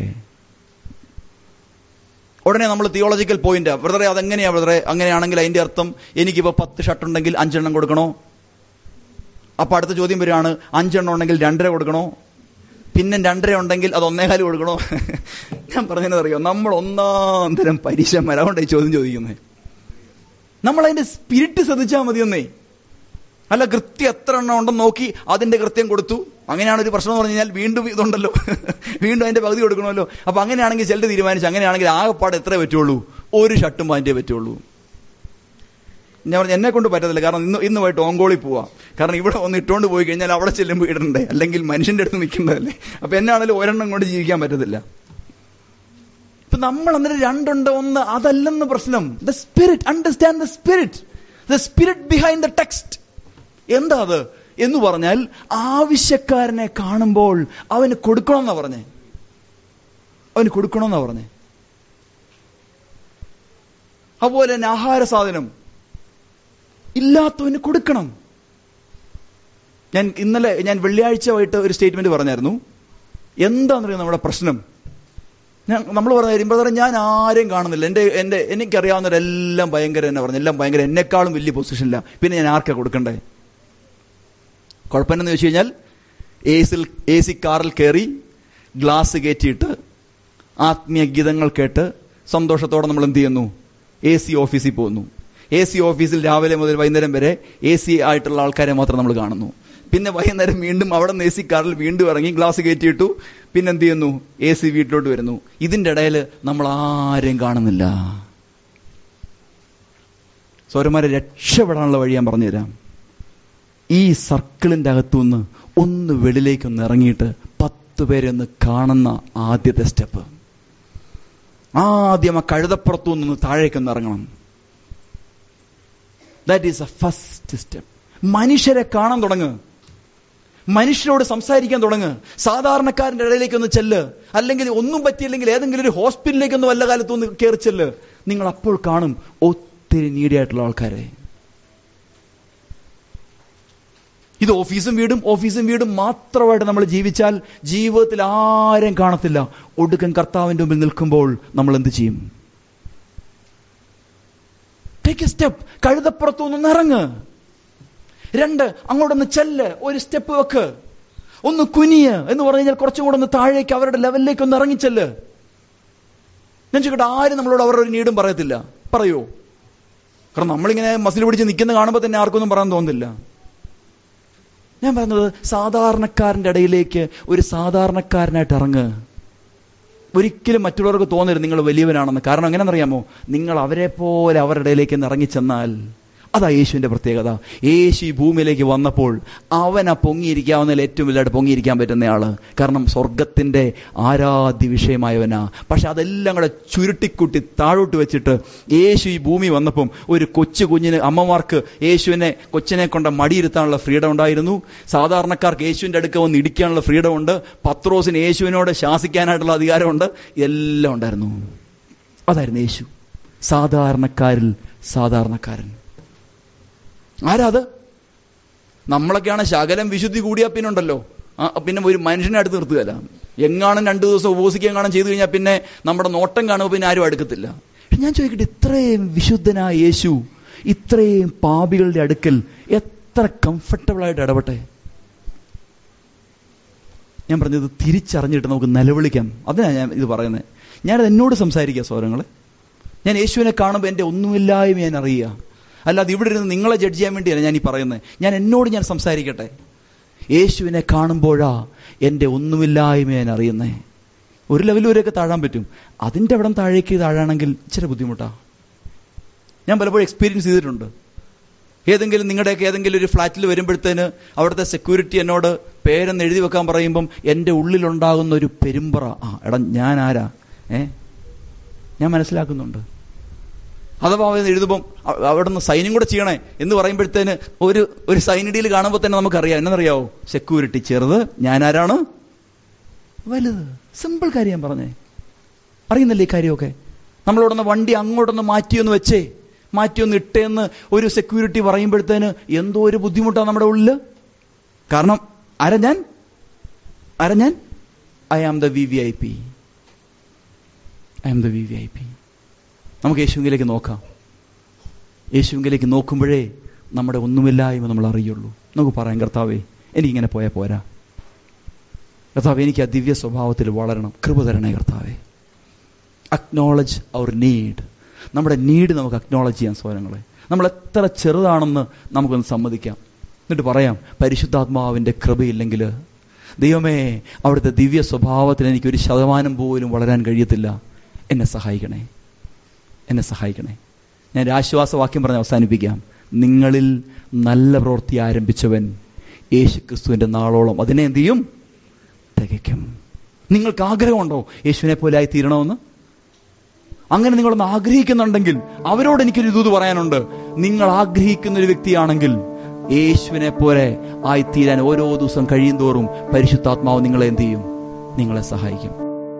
ഉടനെ നമ്മൾ തിയോളജിക്കൽ പോയിന്റ് ബ്രദറെ അതെങ്ങനെയാ ബ്രദറെ അങ്ങനെയാണെങ്കിൽ അതിന്റെ അർത്ഥം എനിക്കിപ്പോ പത്ത് ഷർട്ട് ഉണ്ടെങ്കിൽ അഞ്ചെണ്ണം കൊടുക്കണോ അപ്പൊ അടുത്ത ചോദ്യം വരികയാണ് അഞ്ചെണ്ണം ഉണ്ടെങ്കിൽ രണ്ടര കൊടുക്കണോ പിന്നെ രണ്ടര ഉണ്ടെങ്കിൽ അത് ഒന്നേകാല് കൊടുക്കണോ ഞാൻ പറഞ്ഞതറിയോ നമ്മൾ ഒന്നാം തരം പരീക്ഷന്മാർ അതുകൊണ്ട് ഈ ചോദ്യം ചോദിക്കുന്നത് നമ്മൾ അതിന്റെ സ്പിരിറ്റ് ശ്രദ്ധിച്ചാൽ മതിയൊന്നേ അല്ല കൃത്യം എത്ര എണ്ണം ഉണ്ടെന്ന് നോക്കി അതിന്റെ കൃത്യം കൊടുത്തു അങ്ങനെയാണ് ഒരു പ്രശ്നം എന്ന് പറഞ്ഞു കഴിഞ്ഞാൽ വീണ്ടും ഇതുണ്ടല്ലോ വീണ്ടും അതിന്റെ പകുതി കൊടുക്കണമല്ലോ അപ്പൊ അങ്ങനെയാണെങ്കിൽ ചിലർ തീരുമാനിച്ചു അങ്ങനെയാണെങ്കിൽ ആകെപ്പാട് എത്രേ പറ്റുള്ളൂ ഒരു ഷർട്ടും പാൻറ്റേ പറ്റുള്ളൂ ഞാൻ പറഞ്ഞു എന്നെ കൊണ്ട് പറ്റത്തില്ല കാരണം ഇന്ന് ഇന്ന് പോയിട്ട് ഓങ്കോളി പോവാ കാരണം ഇവിടെ ഒന്ന് ഇട്ടുകൊണ്ട് പോയി കഴിഞ്ഞാൽ അവിടെ ചെല്ലുമ്പോൾ ഇടണ്ടേ അല്ലെങ്കിൽ മനുഷ്യന്റെ അടുത്ത് നിൽക്കേണ്ടതല്ലേ അപ്പൊ എന്നാണെങ്കിലും ഒരെണ്ണം കൊണ്ട് ജീവിക്കാൻ പറ്റത്തില്ല ഇപ്പൊ നമ്മൾ അന്നേരം രണ്ടുണ്ട് ഒന്ന് അതല്ലെന്ന് പ്രശ്നം the spirit understand the spirit the spirit behind the text എന്താ അത് എന്ന് പറഞ്ഞാൽ ആവശ്യക്കാരനെ കാണുമ്പോൾ അവന് കൊടുക്കണമെന്നാ പറഞ്ഞേ അവന് കൊടുക്കണമെന്നാ പറഞ്ഞേ അതുപോലെ തന്നെ ആഹാര സാധനം ഇല്ലാത്തവന് കൊടുക്കണം ഞാൻ ഇന്നലെ ഞാൻ വെള്ളിയാഴ്ച വൈകിട്ട് ഒരു സ്റ്റേറ്റ്മെന്റ് പറഞ്ഞായിരുന്നു എന്താണെന്നറിയാം നമ്മുടെ പ്രശ്നം ഞാൻ നമ്മൾ പറഞ്ഞ കാര്യം ബ്രദറെ ഞാൻ ആരെയും കാണുന്നില്ല എന്റെ എന്റെ എനിക്കറിയാവുന്നവരെല്ലാം ഭയങ്കര എന്നെ പറഞ്ഞു എല്ലാം ഭയങ്കര എന്നെക്കാളും വലിയ പൊസിഷനില്ല പിന്നെ ഞാൻ ആർക്കാ കൊടുക്കണ്ടേ കുഴപ്പമെന്ന് ചോദിച്ചു കഴിഞ്ഞാൽ എ സിൽ എ സി കാറിൽ കയറി ഗ്ലാസ് കയറ്റിയിട്ട് ആത്മീയ ഗീതങ്ങൾ കേട്ട് സന്തോഷത്തോടെ നമ്മൾ എന്ത് ചെയ്യുന്നു എ സി ഓഫീസിൽ പോകുന്നു എ സി ഓഫീസിൽ രാവിലെ മുതൽ വൈകുന്നേരം വരെ എ സി ആയിട്ടുള്ള ആൾക്കാരെ മാത്രം നമ്മൾ കാണുന്നു പിന്നെ വൈകുന്നേരം വീണ്ടും അവിടെ നിന്ന് എ സി കാറിൽ വീണ്ടും ഇറങ്ങി ഗ്ലാസ് കയറ്റിയിട്ടു പിന്നെ എന്ത് ചെയ്യുന്നു എ സി വീട്ടിലോട്ട് വരുന്നു ഇതിന്റെ ഇടയിൽ നമ്മൾ ആരെയും കാണുന്നില്ല സൗരന്മാരെ രക്ഷപ്പെടാനുള്ള വഴി ഞാൻ പറഞ്ഞുതരാം ഈ സർക്കിളിന്റെ അകത്തുനിന്ന് ഒന്ന് വെളിയിലേക്കൊന്ന് ഇറങ്ങിയിട്ട് പത്ത് പേരെ ഒന്ന് കാണുന്ന ആദ്യത്തെ സ്റ്റെപ്പ് ആദ്യം ആ കഴുതപ്പുറത്തു നിന്ന് താഴേക്കൊന്ന് ഇറങ്ങണം that is a first step മനുഷ്യരെ കാണാൻ തുടങ്ങുക മനുഷ്യരോട് സംസാരിക്കാൻ തുടങ്ങുക സാധാരണക്കാരന്റെ ഇടയിലേക്ക് ഒന്ന് ചെല്ല് അല്ലെങ്കിൽ ഒന്നും പറ്റിയില്ലെങ്കിൽ ഏതെങ്കിലും ഒരു ഹോസ്പിറ്റലിലേക്ക് ഒന്ന് വല്ല കാലത്ത് ഒന്ന് കയറി ചെല്ല് നിങ്ങൾ അപ്പോൾ കാണും ഒത്തിരി നീടിയായിട്ടുള്ള ആൾക്കാരെ ഇത് ഓഫീസും വീടും ഓഫീസും വീടും മാത്രമായിട്ട് നമ്മൾ ജീവിച്ചാൽ ജീവിതത്തിൽ ആരും കാണത്തില്ല ഒടുക്കൻ കർത്താവിന്റെ മുമ്പിൽ നിൽക്കുമ്പോൾ നമ്മൾ എന്ത് ചെയ്യും ടേക്ക് എ സ്റ്റെപ്പ് കഴുതപ്പുറത്തുനിന്ന് ഇറങ്ങ് രണ്ട് അങ്ങോട്ടൊന്ന് ചെല്ല് ഒരു സ്റ്റെപ്പ് വെക്ക് ഒന്ന് കുനിയ് എന്ന് പറഞ്ഞു കഴിഞ്ഞാൽ കുറച്ചും കൂടെ ഒന്ന് താഴേക്ക് അവരുടെ ലെവലിലേക്ക് ഒന്ന് ഇറങ്ങിച്ചെല്ല് ഞാൻ ചോദിക്കട്ടെ ആരും നമ്മളോട് അവരുടെ ഒരു നീടും പറയത്തില്ല പറയോ കാരണം നമ്മളിങ്ങനെ മസിൽ പിടിച്ച് നിൽക്കുന്ന കാണുമ്പോൾ തന്നെ ആർക്കൊന്നും പറയാൻ തോന്നുന്നില്ല ഞാൻ പറഞ്ഞത് സാധാരണക്കാരന്റെ ഇടയിലേക്ക് ഒരു സാധാരണക്കാരനായിട്ട് ഇറങ്ങ് ഒരിക്കലും മറ്റുള്ളവർക്ക് തോന്നരുത് നിങ്ങൾ വലിയവനാണെന്ന് കാരണം എങ്ങനെയെന്നറിയാമോ നിങ്ങൾ അവരെ പോലെ അവരുടെ ഇടയിലേക്ക് ഇറങ്ങിച്ചെന്നാൽ അതാ യേശുവിന്റെ പ്രത്യേകത യേശു ഈ ഭൂമിയിലേക്ക് വന്നപ്പോൾ അവൻ ആ പൊങ്ങിയിരിക്കാവുന്നതിൽ ഏറ്റവും വലുതായിട്ട് പൊങ്ങിയിരിക്കാൻ പറ്റുന്നയാള് കാരണം സ്വർഗത്തിന്റെ ആരാധ്യ വിഷയമായവനാ പക്ഷെ അതെല്ലാം കൂടെ ചുരുട്ടിക്കുട്ടി താഴോട്ട് വെച്ചിട്ട് യേശു ഈ ഭൂമി വന്നപ്പം ഒരു കൊച്ചു കുഞ്ഞിന് അമ്മമാർക്ക് യേശുവിനെ കൊച്ചിനെ കൊണ്ട് മടിയിരുത്താനുള്ള ഫ്രീഡം ഉണ്ടായിരുന്നു സാധാരണക്കാർക്ക് യേശുവിന്റെ അടുക്ക വന്ന് ഇടിക്കാനുള്ള ഫ്രീഡം ഉണ്ട് പത്രോസിന് യേശുവിനോട് ശാസിക്കാനായിട്ടുള്ള അധികാരമുണ്ട് എല്ലാം ഉണ്ടായിരുന്നു അതായിരുന്നു യേശു സാധാരണക്കാരിൽ സാധാരണക്കാരൻ ആരാത് നമ്മളൊക്കെയാണ് ശകലം വിശുദ്ധി കൂടിയാൽ പിന്നെ ഉണ്ടല്ലോ ആ, പിന്നെ ഒരു മനുഷ്യനെ അടുത്ത് നിർത്തുകയല്ല എങ്ങാനും രണ്ടു ദിവസം ഉപവസിക്കുക എങ്ങാനും ചെയ്തു കഴിഞ്ഞാൽ പിന്നെ നമ്മുടെ നോട്ടം കാണുമ്പോൾ പിന്നെ ആരും അടുക്കത്തില്ല പക്ഷെ ഞാൻ ചോദിക്കട്ടെ ഇത്രയും വിശുദ്ധനായ യേശു ഇത്രയും പാപികളുടെ അടുക്കൽ എത്ര കംഫർട്ടബിൾ ആയിട്ട് ഇടപെട്ടെ ഞാൻ പറഞ്ഞത് തിരിച്ചറിഞ്ഞിട്ട് നമുക്ക് നിലവിളിക്കാം അതിനാണ് ഞാൻ ഇത് പറയുന്നത് ഞാനത് എന്നോട് സംസാരിക്കുക സ്വരങ്ങളെ ഞാൻ യേശുവിനെ കാണുമ്പോൾ എൻ്റെ ഒന്നുമില്ലായ്മ ഞാൻ അറിയുക അല്ലാതെ ഇവിടെ ഇരുന്ന് നിങ്ങളെ ജഡ്ജ് ചെയ്യാൻ വേണ്ടിയല്ല ഞാൻ ഈ പറയുന്നത് ഞാൻ എന്നോട് ഞാൻ സംസാരിക്കട്ടെ യേശുവിനെ കാണുമ്പോഴാ എൻ്റെ ഒന്നുമില്ലായ്മ ഞാൻ അറിയുന്നേ ഒരു ലെവൽ വരെയൊക്കെ താഴാൻ പറ്റും അതിൻ്റെ അവിടെ താഴേക്ക് താഴാണെങ്കിൽ ഇച്ചിരി ബുദ്ധിമുട്ടാ ഞാൻ പലപ്പോഴും എക്സ്പീരിയൻസ് ചെയ്തിട്ടുണ്ട് ഏതെങ്കിലും നിങ്ങളുടെയൊക്കെ ഏതെങ്കിലും ഒരു ഫ്ലാറ്റിൽ വരുമ്പോഴത്തേന് അവിടുത്തെ സെക്യൂരിറ്റി എന്നോട് പേരെന്ന് എഴുതി വെക്കാൻ പറയുമ്പം എൻ്റെ ഉള്ളിലുണ്ടാകുന്ന ഒരു പെരുമ്പറ ആ എടാ ഞാൻ ആരാ ഏ ഞാൻ മനസ്സിലാക്കുന്നുണ്ട് അഥവാ അവൻ എഴുതുമ്പം അ- അവിടെ നിന്ന് സൈനും കൂടെ ചെയ്യണേ എന്ന് പറയുമ്പോഴത്തേന് ഒരു ഒരു സൈൻ ഡീൽ കാണുമ്പോൾ തന്നെ നമുക്കറിയാം എന്നറിയാവോ സെക്യൂരിറ്റി ചെറുത് ഞാൻ ആരാണ് വലുത് സിമ്പിൾ കാര്യം ഞാൻ പറഞ്ഞേ അറിയുന്നില്ലേ ഈ കാര്യമൊക്കെ നമ്മളോടൊന്ന് വണ്ടി അങ്ങോട്ടൊന്ന് മാറ്റിയൊന്ന് വെച്ചേ മാറ്റിയൊന്ന് ഇട്ടേന്ന് ഒരു സെക്യൂരിറ്റി പറയുമ്പോഴത്തേന് എന്തോ ഒരു ബുദ്ധിമുട്ടാണ് നമ്മുടെ ഉള്ളില് കാരണം ആരാ ഞാൻ ആരാ ഞാൻ I am the V V I P I am the V V I P നമുക്ക് യേശുവിലേക്ക് നോക്കാം യേശുവിലേക്ക് നോക്കുമ്പോഴേ നമ്മുടെ ഒന്നുമില്ലായ്മ നമ്മൾ അറിയുള്ളൂ നമുക്ക് പറയാം കർത്താവേ എനിക്കിങ്ങനെ പോയാൽ പോരാ കർത്താവ് എനിക്ക് ആ ദിവ്യ സ്വഭാവത്തിൽ വളരണം കൃപ തരണേ കർത്താവേ അക്നോളജ് അവർ നീഡ് നമ്മുടെ നീഡ് നമുക്ക് അക്നോളജ് ചെയ്യാൻ സ്വരങ്ങളെ നമ്മൾ എത്ര ചെറുതാണെന്ന് നമുക്കൊന്ന് സമ്മതിക്കാം എന്നിട്ട് പറയാം പരിശുദ്ധാത്മാവിന്റെ കൃപയില്ലെങ്കിൽ ദൈവമേ അവിടുത്തെ ദിവ്യ സ്വഭാവത്തിന് എനിക്ക് ഒരു ശതമാനം പോലും വളരാൻ കഴിയത്തില്ല എന്നെ സഹായിക്കണേ എന്നെ സഹായിക്കണേ ഞാൻ ഒരു ആശ്വാസവാക്യം പറഞ്ഞ് അവസാനിപ്പിക്കാം നിങ്ങളിൽ നല്ല പ്രവൃത്തി ആരംഭിച്ചവൻ യേശു ക്രിസ്തുവിന്റെ നാളോളം അതിനെ എന്ത് ചെയ്യും തികയ്ക്കും നിങ്ങൾക്ക് ആഗ്രഹമുണ്ടോ യേശുവിനെ പോലെ ആയി തീരണമെന്ന് അങ്ങനെ നിങ്ങളൊന്ന് ആഗ്രഹിക്കുന്നുണ്ടെങ്കിൽ അവരോട് എനിക്കൊരു ഇത് പറയാനുണ്ട് നിങ്ങൾ ആഗ്രഹിക്കുന്ന ഒരു വ്യക്തിയാണെങ്കിൽ യേശുവിനെ പോലെ ആയിത്തീരാൻ ഓരോ ദിവസം കഴിയും തോറും പരിശുദ്ധാത്മാവ് നിങ്ങളെ എന്ത് ചെയ്യും നിങ്ങളെ സഹായിക്കും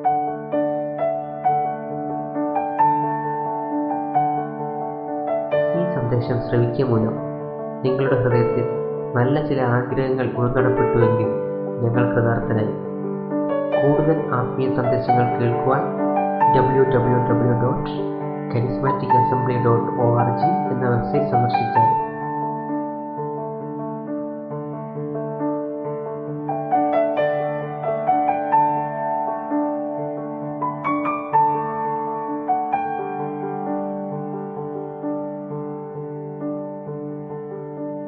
ഈ സന്ദേശം ശ്രവിക്കുക മൂലം നിങ്ങളുടെ ഹൃദയത്തിൽ നല്ല ചില ആഗ്രഹങ്ങൾ ഉൾനടപ്പെട്ടുവെങ്കിൽ ഞങ്ങൾ കൃതാർത്ഥനായി കൂടുതൽ ആത്മീയ സന്ദേശങ്ങൾ കേൾക്കുവാൻ W W W dot charismatic assembly dot O R G എന്ന വെബ്സൈറ്റ് സന്ദർശിച്ചാൽ